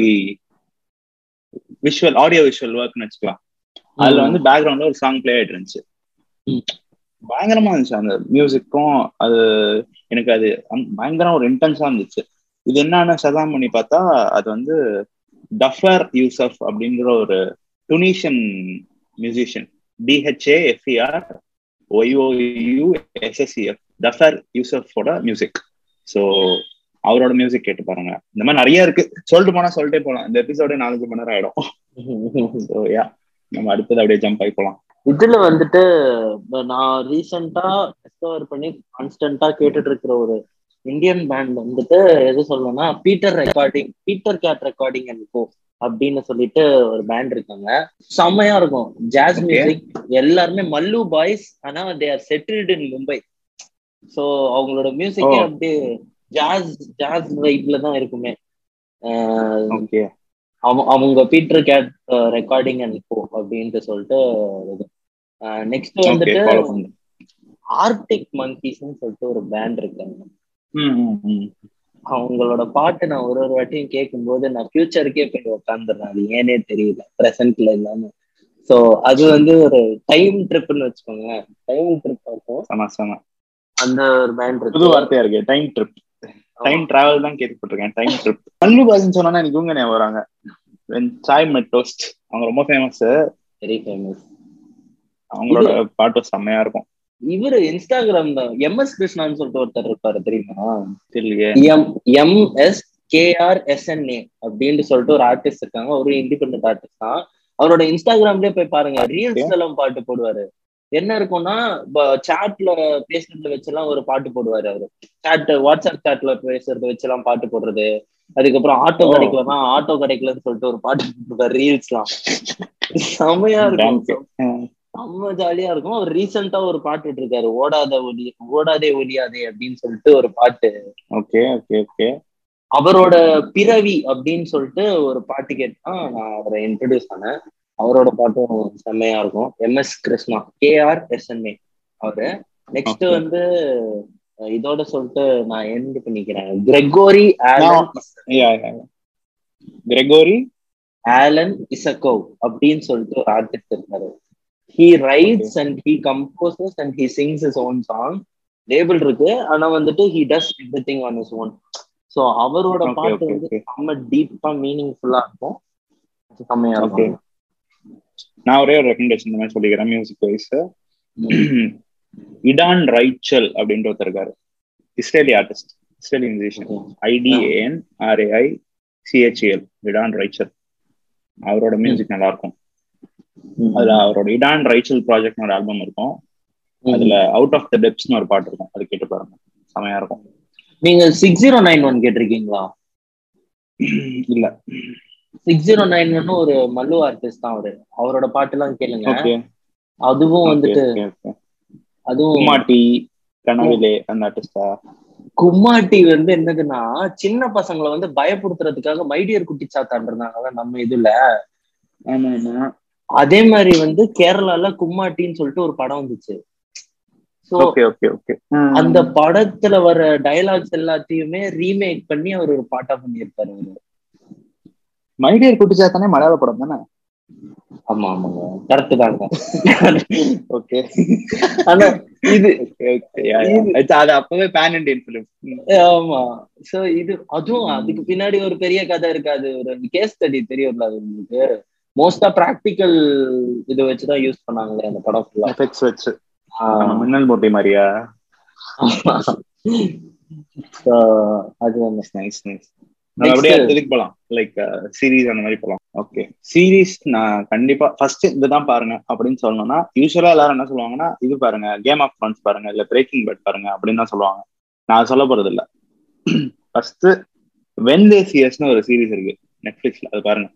விஷுவல் ஆடியோ விஷுவல் ஒர்க்னு வச்சுக்கலாம் அதுல வந்து பேக்ரவுண்ட்ல ஒரு சாங் ப்ளே ஆயிட்டு இருந்துச்சு ம். பயங்கரமா இருந்துச்சு அந்த மியூசிக்கும் அது எனக்கு அது அந்த- பயங்கரம் ஒரு இன்டென்ஸா இருந்துச்சு இது என்னன்னு சதாம் பண்ணி பார்த்தா அது வந்து டஃபர் யூசப் அப்படிங்கிற ஒரு Tunisian musician D H A F E R Y O U S S C F Dhafer யூசஃபோட மியூசிக் ஸோ அவரோட மியூசிக் கேட்டு பாருங்க இந்த மாதிரி நிறைய இருக்கு சொல்லிட்டு போனா சொல்லிட்டே போலாம் இந்த எபிசோட நாலஞ்சு மணி நேரம் ஆயிடும் ஸோ யா நம்ம அடுத்தது அப்படியே ஜம்ப் ஆகி போலாம் இதுல வந்துட்டு இப்ப நான் ரீசெண்டா டிஸ்கவர் பண்ணி கான்ஸ்டன்டா கேட்டுட்டு இருக்கிற ஒரு இந்தியன் பேண்ட் வந்துட்டு எது சொல்லணும்னா Peter recording Peter Cat recording and co அப்படின்னு சொல்லிட்டு ஒரு பேண்ட் இருக்காங்க செம்மையா இருக்கும் ஜாஸ் Okay. மியூசிக் எல்லாருமே மல்லு பாய்ஸ் ஆனா they are settled in Mumbai so அவங்களோட மியூசிக்கே Oh. அப்படியே ஜாஸ் ஜாஸ் வைப்ல தான் இருக்குமே ஆஹ் ஓகே அவங்க அவங்க Peter Cat recording and co அப்படின்ட்டு சொல்லிட்டு நெக்ஸ்ட் ஓகே வந்துட்டு ஃபாலோ பண்ணுங்க ஆர்டிக் மங்கீஸ்னு சொல்லிட்டு ஒரு பேண்ட் இருக்காங்க ம், ம், ம். அவங்களோட பாட்டு நான் ஒரு ஒரு வாட்டியும் கேட்கும்போது நான் ஃபியூச்சருக்கே போய் உட்காந்துடுறேன் அது ஏனே தெரியல ப்ரெசென்ட்ல இல்லாம சோ அது வந்து ஒரு டைம் ட்ரிப்னு வச்சுக்கோங்க டைம் ட்ரிப் இருக்கும் சம சம அந்த ஒரு பேண்ட் புது இருக்கு வார்த்தையா இருக்கு டைம் ட்ரிப் டைம் டிராவல் தான் கேள்விப்பட்டிருக்கேன் டைம் ட்ரிப் மல்லு பாஜன் சொன்னா எனக்கு இவங்க ஞாபகம் வராங்க When சாய் மெட் டோஸ்ட் அவங்க ரொம்ப ஃபேமஸ் வெரி ஃபேமஸ் அவங்களோட பாட்டு செம்மையா இருக்கும் இவரு இன்ஸ்டாகிராம் தான் எம்எஸ் கிருஷ்ணான்னு சொல்லிட்டு ஒருத்தர் இருப்பாரு தெரியுமா தெரியலையே எம் எம்எஸ் கேஆர் எஸ்என்ஏ அப்படின்னு சொல்லிட்டு ஒரு ஆர்டிஸ்ட் இருக்காங்க ஒரு இண்டிபெண்டன்ட் ஆர்டிஸ்ட் தான் அவரோட இன்ஸ்டாகிராம்லயே போய் பாருங்க ரீல்ஸ் எல்லாம் பாட்டு போடுவாரு என்ன இருக்கும்னா சாட்ல பேசுறதுல வச்செல்லாம் ஒரு பாட்டு போடுவாரு அவரு சாட் வாட்ஸ்அப் சாட்ல பேசுறத வச்செல்லாம் பாட்டு போடுறது அதுக்கப்புறம் ஆட்டோ ஓ. கிடைக்கலன்னா ஆட்டோ கிடைக்கலன்னு சொல்லிட்டு ஒரு பாட்டு போடுவாரு ரீல்ஸ்லாம் செமையா இருக்கும் Damn. செம்ம ஜாலியா இருக்கும் அவர் ரீசெண்டா ஒரு பாட்டு விட்டுருக்காரு ஓடாத ஒலி ஓடாதே ஒலியாதே அப்படின்னு சொல்லிட்டு ஒரு பாட்டு ஓகே ஓகே ஓகே அவரோட பிறவி அப்படின்னு சொல்லிட்டு ஒரு பாட்டு கேட்டா நான் அவரை இன்ட்ரடியூஸ் பண்ணேன் அவரோட பாட்டும் செம்மையா இருக்கும் எம்எஸ் கிருஷ்ணா கேஆர் எஸ்என்ஏ அவரு நெக்ஸ்ட் Okay. வந்து அஹ், இதோட சொல்லிட்டு நான் எண்ட் பண்ணிக்கிறேன் Gregory Alan Gregory Alan Isakov அப்படின்னு சொல்லிட்டு ஒரு ஆர்டிஸ்ட் இருக்காரு he writes and he composes and he sings his own song label இருக்கு ஆனா வந்துட்டு he does everything on his own so அவரோட Okay, பாட்டு okay, வந்து okay. செம்ம டீப்பா மீனிங்ஃபுல்லா இருக்கும் செம்மையா ஓகே இருக்கும் நான் ஒரே ஒரு ரெக்கமெண்டேஷன் இந்த மாதிரி சொல்லிக்கிறேன் மியூசிக் வைஸ் இடான் ரைச்சல் அப்படின்ற ஒருத்தர் இருக்காரு Israeli artist Israeli musician I D A N R A I C H L Idan Raichel அவரோட மியூசிக் நல்லா இருக்கும் அதுல அவரோட இடான் ரைச்சல் ப்ராஜெக்ட் ஒரு ஆல்பம் இருக்கும் அதுல அவுட் ஆஃப் த டெப்ஸ்னு ஒரு பாட்டு இருக்கும் அது கேட்டு பாருங்க செமையா இருக்கும் நீங்க சிக்ஸ் ஜீரோ நைன் ஒன் கேட்டிருக்கீங்களா இல்ல சிக்ஸ் ஜீரோ நைன் ஒன் ஒரு மல்லு ஆர்டிஸ்ட் தான் அவரு அவரோட பாட்டு எல்லாம் கேளுங்க ஓகே அதுவும் வந்துட்டு அதுவும் கும்மாட்டி கனவிலே அந்த ஆர்டிஸ்டா கும்மாட்டி வந்து என்னதுன்னா சின்ன பசங்களை வந்து பயப்படுத்துறதுக்காக மைடியர் குட்டி சாத்தான்றதாங்கல்ல நம்ம இதுல ஆமா ஆமா அதே மாதிரி வந்து கேரளால கும்மாட்டின்னு சொல்லிட்டு ஒரு படம் வந்துச்சு சோ ஓகே ஓகே ஓகே அந்த படத்துல வர டயலாக்ஸ் எல்லாத்தையுமே ரீமேக் பண்ணி அவர் ஒரு பாட்டா பண்ணியிருப்பாரு அவரு மைடியர் குட்டிச்சாத்தானே மலையாள படம் தானே ஆமா ஆமாங்க கரெக்ட் தாங்க ஓகே ஆனா இது அது அப்பவே பேன் இண்டியன் பிலிம் ஆமா சோ இது அதுவும் அதுக்கு பின்னாடி ஒரு பெரிய கதை இருக்காது ஒரு கேஸ் ஸ்டடி தெரியும்ல அது உங்களுக்கு மோஸ்டா பிராக்டிக்கல் இது வச்சுதான் யூஸ் பண்ணாங்களே அந்த படம் ஃபுல்லா எஃபெக்ட்ஸ் வச்சு நம்ம மின்னல் மூட்டை மாதிரியா அது வந்து நைஸ் நைஸ் நம்ம அப்படியே அடுத்ததுக்கு போலாம் லைக் சீரீஸ் அந்த மாதிரி போலாம் ஓகே சீரீஸ் நான் கண்டிப்பா ஃபர்ஸ்ட் இதுதான் பாருங்க அப்படின்னு சொல்லணும்னா யூஸ்வலா எல்லாரும் என்ன சொல்லுவாங்கன்னா இது பாருங்க கேம் ஆஃப் த்ரோன்ஸ் பாருங்க இல்ல பிரேக்கிங் பெட் பாருங்க அப்படின்னு தான் சொல்லுவாங்க நான் சொல்ல போறது இல்ல ஃபர்ஸ்ட் வென்தேசியஸ்னு ஒரு சீரீஸ் இருக்கு நெட்ஃபிளிக்ஸ்ல அது பாருங்க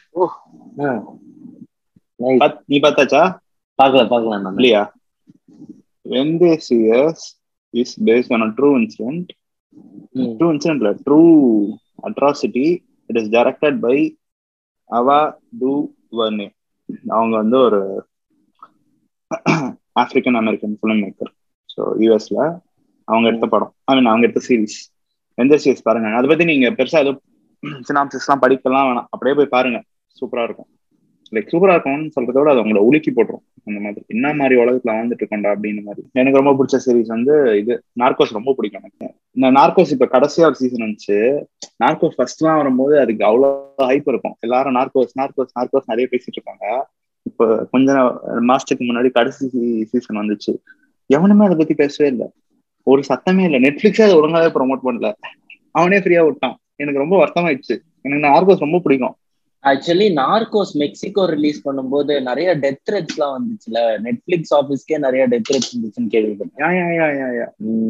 பாத்- நீ பார்த்தாச்சா பாக்கல பாக்கலாம் நம்ம இல்லையா when they see us is based on true incident ம். ட்ரூ இன்சிடென்ட்ல true atrocity it is directed by Ava DuVernay அவங்க வந்து ஒரு African American filmmaker so யூஎஸ்ல அவங்க எடுத்த படம் ஐ மீன் அவங்க எடுத்த சீரிஸ் எந்த சீரிஸ் பாருங்க அதை பத்தி நீங்க பெருசா எதுவும் சினாப்சிஸ்லாம் படிக்கலாம் வேணாம் அப்படியே போய் பாருங்க சூப்பரா இருக்கும் லைக் சூப்பரா இருக்கும்னு சொல்றத விட அது உங்களை உலுக்கி போட்டுரும் அந்த மாதிரி என்ன மாதிரி உலகத்துல வாழ்ந்துட்டு இருக்கோண்டா அப்படின்னு மாதிரி எனக்கு ரொம்ப பிடிச்ச சீரிஸ் வந்து இது நார்கோஸ் ரொம்ப பிடிக்கும் எனக்கு இந்த நார்கோஸ் இப்ப கடைசியா ஒரு சீசன் வந்துச்சு நார்கோஸ் ஃபர்ஸ்ட்லாம் வரும்போது அதுக்கு அவ்வளவு ஹைப் இருக்கும் எல்லாரும் நார்கோஸ் நார்கோஸ் நார்கோஸ் நிறைய பேசிட்டு இருக்காங்க இப்போ கொஞ்ச மாசத்துக்கு முன்னாடி கடைசி சீசன் வந்துச்சு எவனுமே அதை பத்தி பேசவே இல்லை ஒரு சத்தமே இல்லை நெட்ஃபிளிக்ஸே அதை ஒழுங்காவே ப்ரொமோட் பண்ணல அவனே ஃப்ரீயா விட்டான் எனக்கு ரொம்ப வருத்தமாயிடுச்சு எனக்கு நார்கோஸ் ரொம்ப பிடிக்கும் ஆக்சுவலி நார்கோஸ் மெக்சிகோ ரிலீஸ் பண்ணும்போது நிறைய டெத் த்ரெட்ஸ் எல்லாம் வந்துச்சுல நெட்ஃபிளிக்ஸ் ஆபீஸ்க்கே நிறைய டெத் த்ரெட்ஸ் இருந்துச்சுன்னு கேள்விப்பட்டேன் யா யா யா யா யா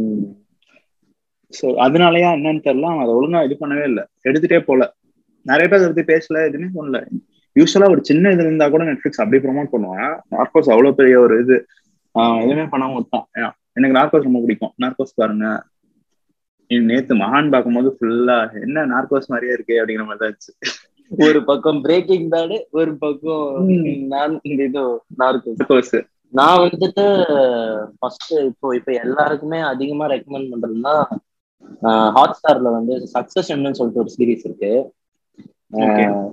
ஸோ அதனாலயா என்னன்னு தெரியல அவன் அதை ஒழுங்கா இது பண்ணவே இல்லை எடுத்துட்டே போல நிறைய பேர் அதை பத்தி பேசல எதுவுமே பண்ணல யூஸ்வலா ஒரு சின்ன இது இருந்தா கூட நெட்ஃபிளிக்ஸ் அப்படியே ப்ரொமோட் பண்ணுவான் நார்கோஸ் அவ்வளவு பெரிய ஒரு இது ஆஹ் எதுவுமே பண்ணாம விட்டான் Yeah. எனக்கு நார்கோஸ் ரொம்ப பிடிக்கும் நார்கோஸ் பாருங்க இ- நேத்து மகான் பார்க்கும்போது ஃபுல்லா என்ன நார்கோஸ் மாதிரியே இருக்கே அப்படிங்கிற மாதிரி தான் இருந்துச்சு ஒரு பக்கம் பிரேக்கிங் பேடு ஒரு பக்கம் ம். நான் இந்த இது நார்கோஸ் நார்கோஸ் நான் வந்துட்டு ஃபர்ஸ்ட் இப்போ இப்ப எல்லாருக்குமே அதிகமா ரெக்கமெண்ட் பண்றதுன்னா ஹாட் ஸ்டார்ல வந்து சக்சஷன் சொல்லிட்டு ஒரு சீரிஸ் இருக்கு Okay. ஆஹ்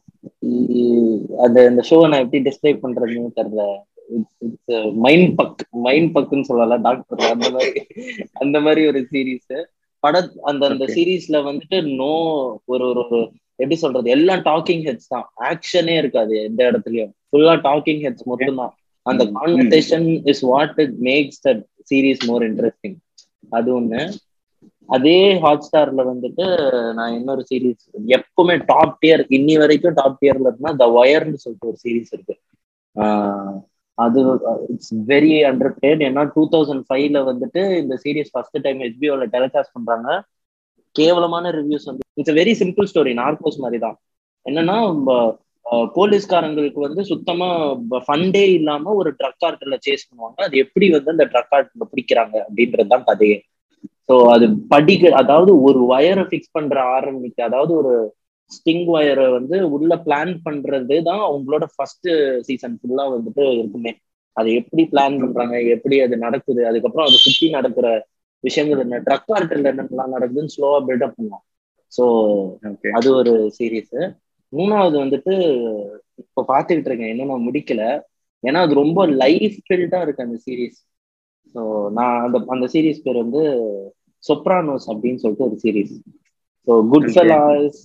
இ- அது அந்த ஷோ நான் எப்படி டிஸ்கிரைப் பண்றதுன்னு தெரியல இட்ஸ் மைண்ட் பக் மைண்ட் பக்குன்னு சொல்லலாம் டாக்டர் அந்த மாதிரி அந்த மாதிரி ஒரு சீரீஸ் பட அந்த அந்த Okay. சீரீஸ்ல வந்துட்டு நோ ஒரு ஒரு ஒரு எப்படி சொல்றது எல்லாம் டாக்கிங் ஹெட்ஸ் தான் ஆக்ஷனே இருக்காது எந்த இடத்துலயும் ஃபுல்லா டாக்கிங் ஹெட்ஸ் மட்டும்தான் அந்த ம், ம். Conversation is what it makes that series more interesting அது ஒண்ணு அதே ஹாட் ஸ்டார்ல வந்துட்டு நான் இன்னொரு சீரீஸ் எப்பவுமே டாப் டியர் இன்னி வரைக்கும் டாப் டியர்ல இருந்தா த ஒயர்னு சொல்லிட்டு ஒரு சீரீஸ் இருக்கு ஆஹ் அது இட்ஸ் வெரி அண்டர் ஏன்னா டூ தௌசண்ட் ஃபைவ்ல வந்துட்டு இந்த சீரீஸ் ஃபர்ஸ்ட் டைம் ஹெச்பிஓல டெலிகாஸ்ட் பண்றாங்க கேவலமான ரிவ்யூஸ் வந்து it's very simple story Narcos மாதிரி தான் என்னன்னா ப- அஹ் போலீஸ்காரங்களுக்கு வந்து சுத்தமா ஃபண்டே இல்லாம ஒரு ட்ரக் கார்ட்டில் சேஸ் பண்ணுவாங்க அது எப்படி வந்து அந்த ட்ரக் கார்ட்டில் பிடிக்கிறாங்க அப்படின்றது தான் கதையே ஸோ அது படிக்க அதாவது ஒரு வயரை ஃபிக்ஸ் பண்ற ஆரம்பிக்க அதாவது ஒரு ஸ்டிங் வயரை வந்து உள்ள பிளான் பண்றது தான் அவங்களோட ஃபர்ஸ்ட் சீசன் ஃபுல்லா வந்துட்டு இருக்குமே அதை எப்படி பிளான் பண்றாங்க எப்படி அது நடக்குது அதுக்கப்புறம் அதை சுத்தி நடக்கிற விஷயங்கள் என்ன ட்ரக் கார்ட்டில் என்னென்னலாம் நடக்குதுன்னு ஸ்லோவா பில்டப் பண்ணலாம் ஸோ ஓகே அது ஒரு சீரீஸ் மூணாவது வந்துட்டு இப்போ பார்த்துக்கிட்டு இருக்கேன் இன்னும் நான் முடிக்கல ஏன்னா அது ரொம்ப லைஃப் ஃபில்டா இருக்கு அந்த சீரீஸ் ஸோ நான் அந்த அந்த சீரீஸ் பேர் வந்து சொப்ரானோஸ் அப்படின்னு சொல்லிட்டு ஒரு series so good Okay. Fellas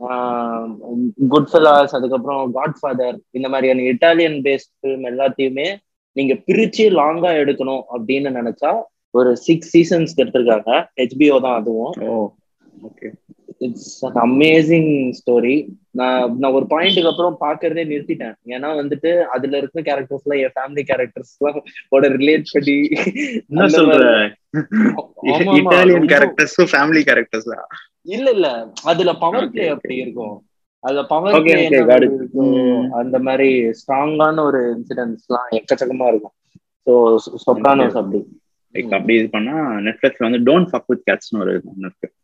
Goodfellas அதுக்கப்புறம் காட் ஃபாதர் இந்த மாதிரியான இட்டாலியன் பேஸ்ட் ஃபிலிம் எல்லாத்தையுமே நீங்க பிரிச்சு லாங்கா எடுக்கணும் அப்படின்னு நினைச்சா ஒரு சிக்ஸ் சீசன்ஸ் எடுத்திருக்காங்க ஹெச்பிஓ தான் அதுவும் oh okay it's an amazing story நான் நான் ஒரு பாயிண்ட்டுக்கு அப்புறம் பாக்குறதே நிறுத்திட்டேன் ஏன்னா வந்துட்டு அதுல இருக்க கேரக்டர்ஸ் எல்லாம் என் ஃபேமிலி கேரக்டர்ஸ் எல்லாம் ரிலேட் பண்ணி என்ன அந்த சொல்ற ஆமா, ஆமா, இட்டாலியன் ரொம்ப- கேரக்டர்ஸும் ஃபேமிலி கேரக்டர்ஸ் இல்ல இல்ல அதுல பவர் Okay, பிளே okay. அப்படி இருக்கும் அதுல power Okay, play okay, got it. இருக்கும் ம். அந்த மாதிரி ஸ்ட்ராங்கான ஒரு இன்சிடென்ட்ஸ் எல்லாம் எக்கச்சக்கமா இருக்கும் ஸோ சொப்ரானோஸ் Okay. அப்படி லைக் அப்படி இது பண்ணா நெட்ஃபிளிக்ஸ்ல வந்து டோன்ட் ஃபக் வித் கேட்ஸ்னு ஒரு இது ஒன்று இருக்கு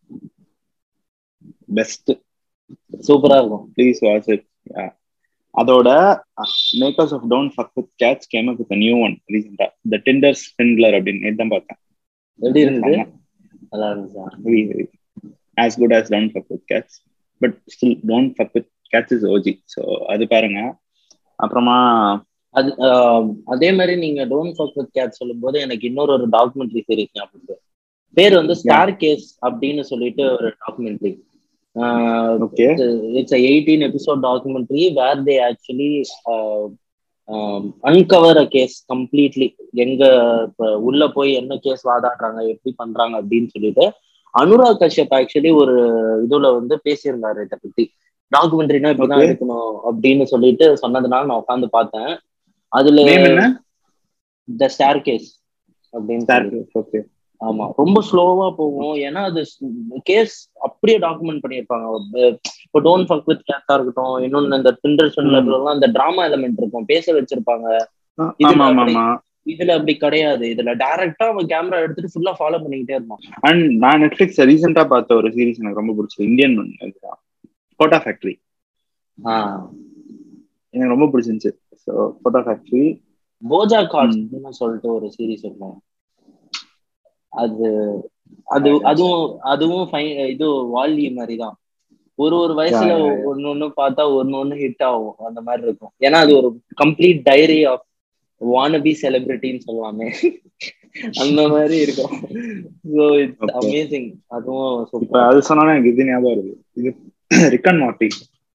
பெஸ்ட் சூப்பரா இருக்கும் ப்ளீஸ் வாட்ச் இட் அதோட makers of don't fuck with cats came up with new one ரீசெண்டா த டிண்டர் ஸ்பிண்ட்லர் அப்படின்னு நேத்து தான் பார்த்தேன் எப்படி இருந்தது நல்லா இருந்துச்சா as good as don't fuck with cats but still don't fuck with cats is OG so அது பாருங்க அப்புறமா அது ஆஹ், அதே மாதிரி நீங்க டோன்ட் ஃபக் வித் கேட் சொல்லும் போது எனக்கு இன்னொரு ஒரு டாக்குமெண்ட்ரி சீரிஸ் ஞாபகம் இருக்கு. பேர் வந்து ஸ்டார் கேஸ் அப்படின்னு சொல்லிட்டு ஒரு documentary okay it's eighteen episode documentary where they actually uncover a case completely எங்க இப்ப உள்ள போய் என்ன கேஸ் வாதாடுறாங்க எப்படி பண்றாங்க அப்படின்னு சொல்லிட்டு அனுராக் கஷ்யப் ஆக்சுவலி ஒரு இதுல வந்து பேசியிருந்தாரு இதை பத்தி டாக்குமெண்ட்ரினா இப்படிதான் Okay. எடுக்கணும் அப்படின்னு சொல்லிட்டு சொன்னதுனால நான் உட்காந்து பார்த்தேன் அதுல நேம் என்ன த ஸ்டார் கேஸ் அப்படின்னு ஸ்டார் சொல்லி. ஓகே ஆமா ரொம்ப ஸ்லோவா போகும் ஏன்னா அது கேஸ் அப்படியே டாக்குமெண்ட் பண்ணியிருப்பாங்க இப்போ டோன்ட் ஃபக் வித் கேஸா இருக்கட்டும் இன்னொன்னு இந்த திண்டர் எல்லாம் அந்த டிராமா எலமெண்ட் இருக்கும் பேச வச்சிருப்பாங்க இதுல ஆமா ஆமா அப்படி- ஆமா இதுல அப்படி கிடையாது இதுல டைரக்டா அவன் கேமரா எடுத்துட்டு ஃபுல்லா ஃபாலோ பண்ணிக்கிட்டே இருப்பான் அண்ட் நான் நெட்ஃபிளிக்ஸ் ரீசெண்டா பார்த்த ஒரு சீரிஸ் எனக்கு ரொம்ப பிடிச்சது இந்தியன் ஒன் இதுதான் கோட்டா ஃபேக்டரி ஆஹ் எனக்கு ரொம்ப பிடிச்சிருந்துச்சு ஸோ கோட்டா ஃபேக்டரி போஜா கார்ட்ஸ் சொல்லிட்டு ஒரு சீரிஸ் இருக்கும் அது அது அதுவும் அதுவும் fine- இது வாலி மாதிரி தான் ஒரு ஒரு வயசுல Yeah, yeah, yeah. ஒன்னு ஒண்ணு பார்த்தா ஒன்னு ஒண்ணு ஹிட் ஆகும் அந்த மாதிரி இருக்கும் ஏன்னா அது ஒரு கம்ப்ளீட் டைரி ஆஃப் வானபி செலிபிரிட்டின்னு சொல்லலாமே அந்த மாதிரி இருக்கும் ஸோ இட்ஸ் Okay. அமேசிங் அதுவும் இப்ப சூப்பர் அது சொன்னா எனக்கு இது ஞாபகம் வருது இது ரிக்கன் மார்ட்டி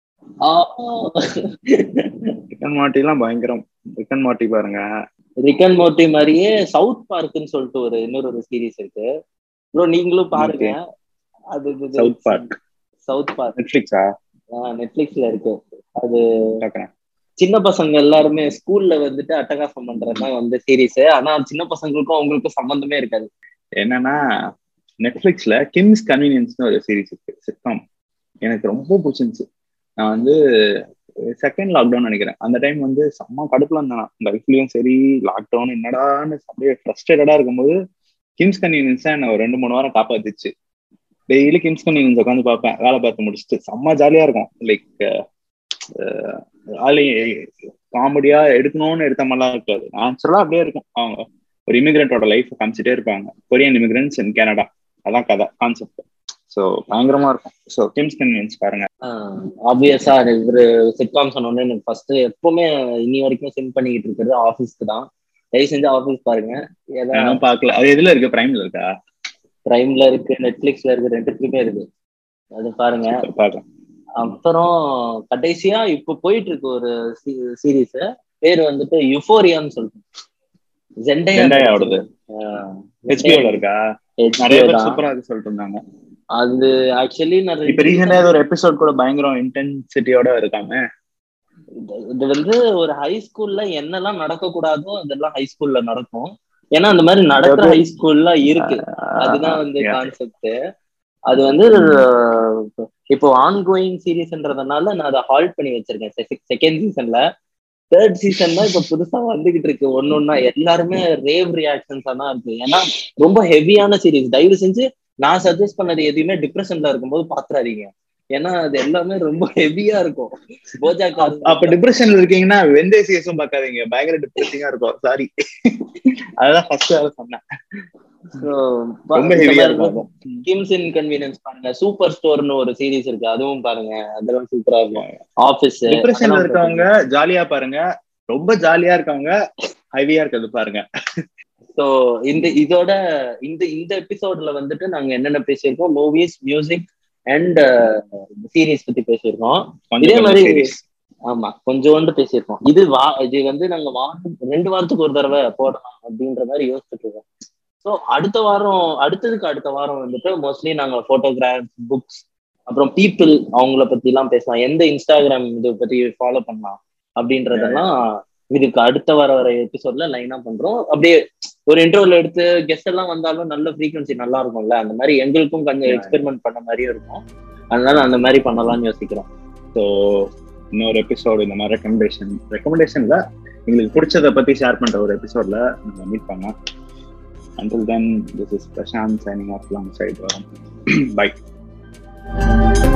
ரிக்கன் மார்ட்டி எல்லாம் பயங்கரம் ரிக்கன் மார்ட்டி பாருங்க ரிக்கன் மோர்ட்டி மாதிரியே சவுத் பார்க்னு சொல்லிட்டு ஒரு இன்னொரு ஒரு சீரிஸ் இருக்கு ப்ரோ நீங்களும் பாருங்க அது சவுத் பார்க் சவுத் பார்க் நெட்ஃபிளிக்ஸா நெட்ஃபிளிக்ஸ்ல இருக்கு அது பாக்குறேன் சின்ன பசங்க எல்லாருமே ஸ்கூல்ல வந்துட்டு அட்டகாசம் பண்றதுதான் வந்து சீரிஸ் ஆனா சின்ன பசங்களுக்கும் அவங்களுக்கும் சம்பந்தமே இருக்காது என்னன்னா நெட்ஃபிளிக்ஸ்ல கிம்ஸ் கன்வீனியன்ஸ்னு ஒரு சீரிஸ் இருக்கு சிட்காம் எனக்கு ரொம்ப பிடிச்சிருந்துச்சு நான் வந்து செகண்ட் லாக்டவுன் நினைக்கிறேன் அந்த டைம் வந்து செம்ம கடுப்புல இருந்தேன் லைஃப்லயும் சரி லாக்டவுன் என்னடான்னு அப்படியே ஃப்ரஸ்ட்ரேட்டடா இருக்கும்போது கிம்ஸ் கன்வீனியன்ஸ் என்ன ஒரு ரெண்டு மூணு வாரம் காப்பாத்துச்சு டெய்லி கிம்ஸ் கன்வீனியன்ஸ் உட்காந்து பார்ப்பேன் வேலை பார்த்து முடிச்சுட்டு செம்ம ஜாலியா இருக்கும் லைக் ஆளி காமெடியா எடுக்கணும்னு எடுத்த மாதிரிலாம் இருக்காது நேச்சுரலா அப்படியே இருக்கும் அவங்க ஒரு இமிகிரண்டோட லைஃப் காமிச்சிட்டே இருப்பாங்க கொரியன் இமிகிரண்ட்ஸ் இன் கனடா அதான் கதை கான்செப்ட் ஸோ பயங்கரமா இருக்கும் ஸோ கிம்ஸ் கன்வீனியன்ஸ் பாருங்க ஆப்வியஸா இவரு சிட்காம் சொன்னோன்னே எனக்கு ஃபர்ஸ்ட் எப்பவுமே இனி வரைக்கும் சென்ட் பண்ணிக்கிட்டு இருக்கிறது ஆஃபீஸ்க்கு தான் தயவு செஞ்சு ஆஃபீஸ் பாருங்க ஏதாவது நானும் பார்க்கல அது எதுல இருக்கு பிரைம்ல இருக்கா பிரைம்ல இருக்கு நெட்ஃபிளிக்ஸ்ல இருக்கு ரெண்டுத்துலயுமே இருக்கு அது பாருங்க பார்க்கலாம் அப்புறம் கடைசியா இப்ப போயிட்டு இருக்கு ஒரு சீரீஸ் பேர் வந்துட்டு யுஃபோரியான்னு சொல்லிட்டு ஜெண்டையாவோடது ஹெச்பிஓல இருக்கா நிறைய பேர் சூப்பரா இருக்கு சொல்லிட்டு இருந்தாங்க அது ஆக்சுவலி நான் இப்ப ரீசெண்டா ஒரு எபிசோட் கூட பயங்கரம் இன்டென்சிட்டியோட இருக்காங்க இது வந்து ஒரு ஹை ஸ்கூல்ல என்னெல்லாம் நடக்க கூடாதோ அதெல்லாம் ஹை ஸ்கூல்ல நடக்கும் ஏன்னா அந்த மாதிரி நடக்கிற ஹை ஸ்கூல்ல இருக்கு அதுதான் வந்து கான்செப்ட் அது வந்து இப்போ ஆன் கோயிங் சீரீஸ்ன்றதுனால நான் அதை ஹால்ட் பண்ணி வச்சிருக்கேன் செகண்ட் சீசன்ல தேர்ட் சீசன் தான் இப்ப புதுசா வந்துகிட்டு இருக்கு ஒன்னு ஒன்னா எல்லாருமே ரேவ் ரியாக்ஷன்ஸா தான் இருக்கு ஏன்னா ரொம்ப ஹெவியான சீரீஸ் தயவு செஞ்சு நான் சஜஸ்ட் பண்ணது எதுவுமே டிப்ரெஷன்ல இருக்கும்போது பாத்துறாதீங்க ஏன்னா அது எல்லாமே ரொம்ப ஹெவியா இருக்கும் போஜாக்கா அப்ப டிப்ரெஷன்ல இருக்கீங்கன்னா வெந்தய சீசன் பார்க்காதீங்க பயங்கர டிப்ரெசிங்கா இருக்கும் சாரி அதான் ஃபர்ஸ்ட் வேலை சொன்னேன் ரொம்ப ஹெவியா இருக்கும் கிம்ஸ் இன்கன்வீனியன்ஸ் பாருங்க சூப்பர் ஸ்டோர்னு ஒரு சீரிஸ் இருக்கு அதுவும் பாருங்க அதெல்லாம் சூப்பரா இருக்கும் ஆபீஸ் டிப்ரெஷன்ல இருக்கவங்க ஜாலியா பாருங்க ரொம்ப ஜாலியா இருக்கவங்க ஹெவியா இருக்கிறது பாருங்க ஸோ இந்த இதோட இந்த இந்த எபிசோட்ல வந்துட்டு நாங்க என்னென்ன பேசியிருக்கோம் மூவிஸ் மியூசிக் அண்ட் சீரீஸ் பத்தி பேசியிருக்கோம் இதே மாதிரி ஆமா கொஞ்சோண்டு பேசியிருக்கோம் இது வா இது வந்து நாங்க வாரம் ரெண்டு வாரத்துக்கு ஒரு தடவை போடலாம் அப்படின்ற மாதிரி யோசிச்சுட்டு இருக்கோம் ஸோ அடுத்த வாரம் அடுத்ததுக்கு அடுத்த வாரம் வந்துட்டு மோஸ்ட்லி நாங்க போட்டோகிராஃப் புக்ஸ் அப்புறம் பீப்புள் அவங்கள பத்தி எல்லாம் பேசலாம் எந்த இன்ஸ்டாகிராம் இதை பத்தி ஃபாலோ பண்ணலாம் அப்படின்றதெல்லாம் இதுக்கு அடுத்த வர வர எபிசோட்ல லைனா பண்றோம் அப்படியே ஒரு இன்டர்வல் எடுத்து கெஸ்ட் எல்லாம் வந்தாலும் நல்ல ஃப்ரீக்வன்சி நல்லா இருக்கும்ல அந்த மாதிரி எங்களுக்கும் கொஞ்சம் எக்ஸ்பெரிமெண்ட் பண்ண மாதிரியும் இருக்கும் அதனால அந்த மாதிரி பண்ணலாம்னு யோசிக்கிறோம் ஸோ இன்னொரு எபிசோடு இந்த மாதிரி ரெக்கமெண்டேஷன் ரெக்கமெண்டேஷன்ல எங்களுக்கு பிடிச்சதை பத்தி ஷேர் பண்ற ஒரு எபிசோட்ல நம்ம மீட் பண்ணலாம் until then this is Prashanth signing off long side வரும் பை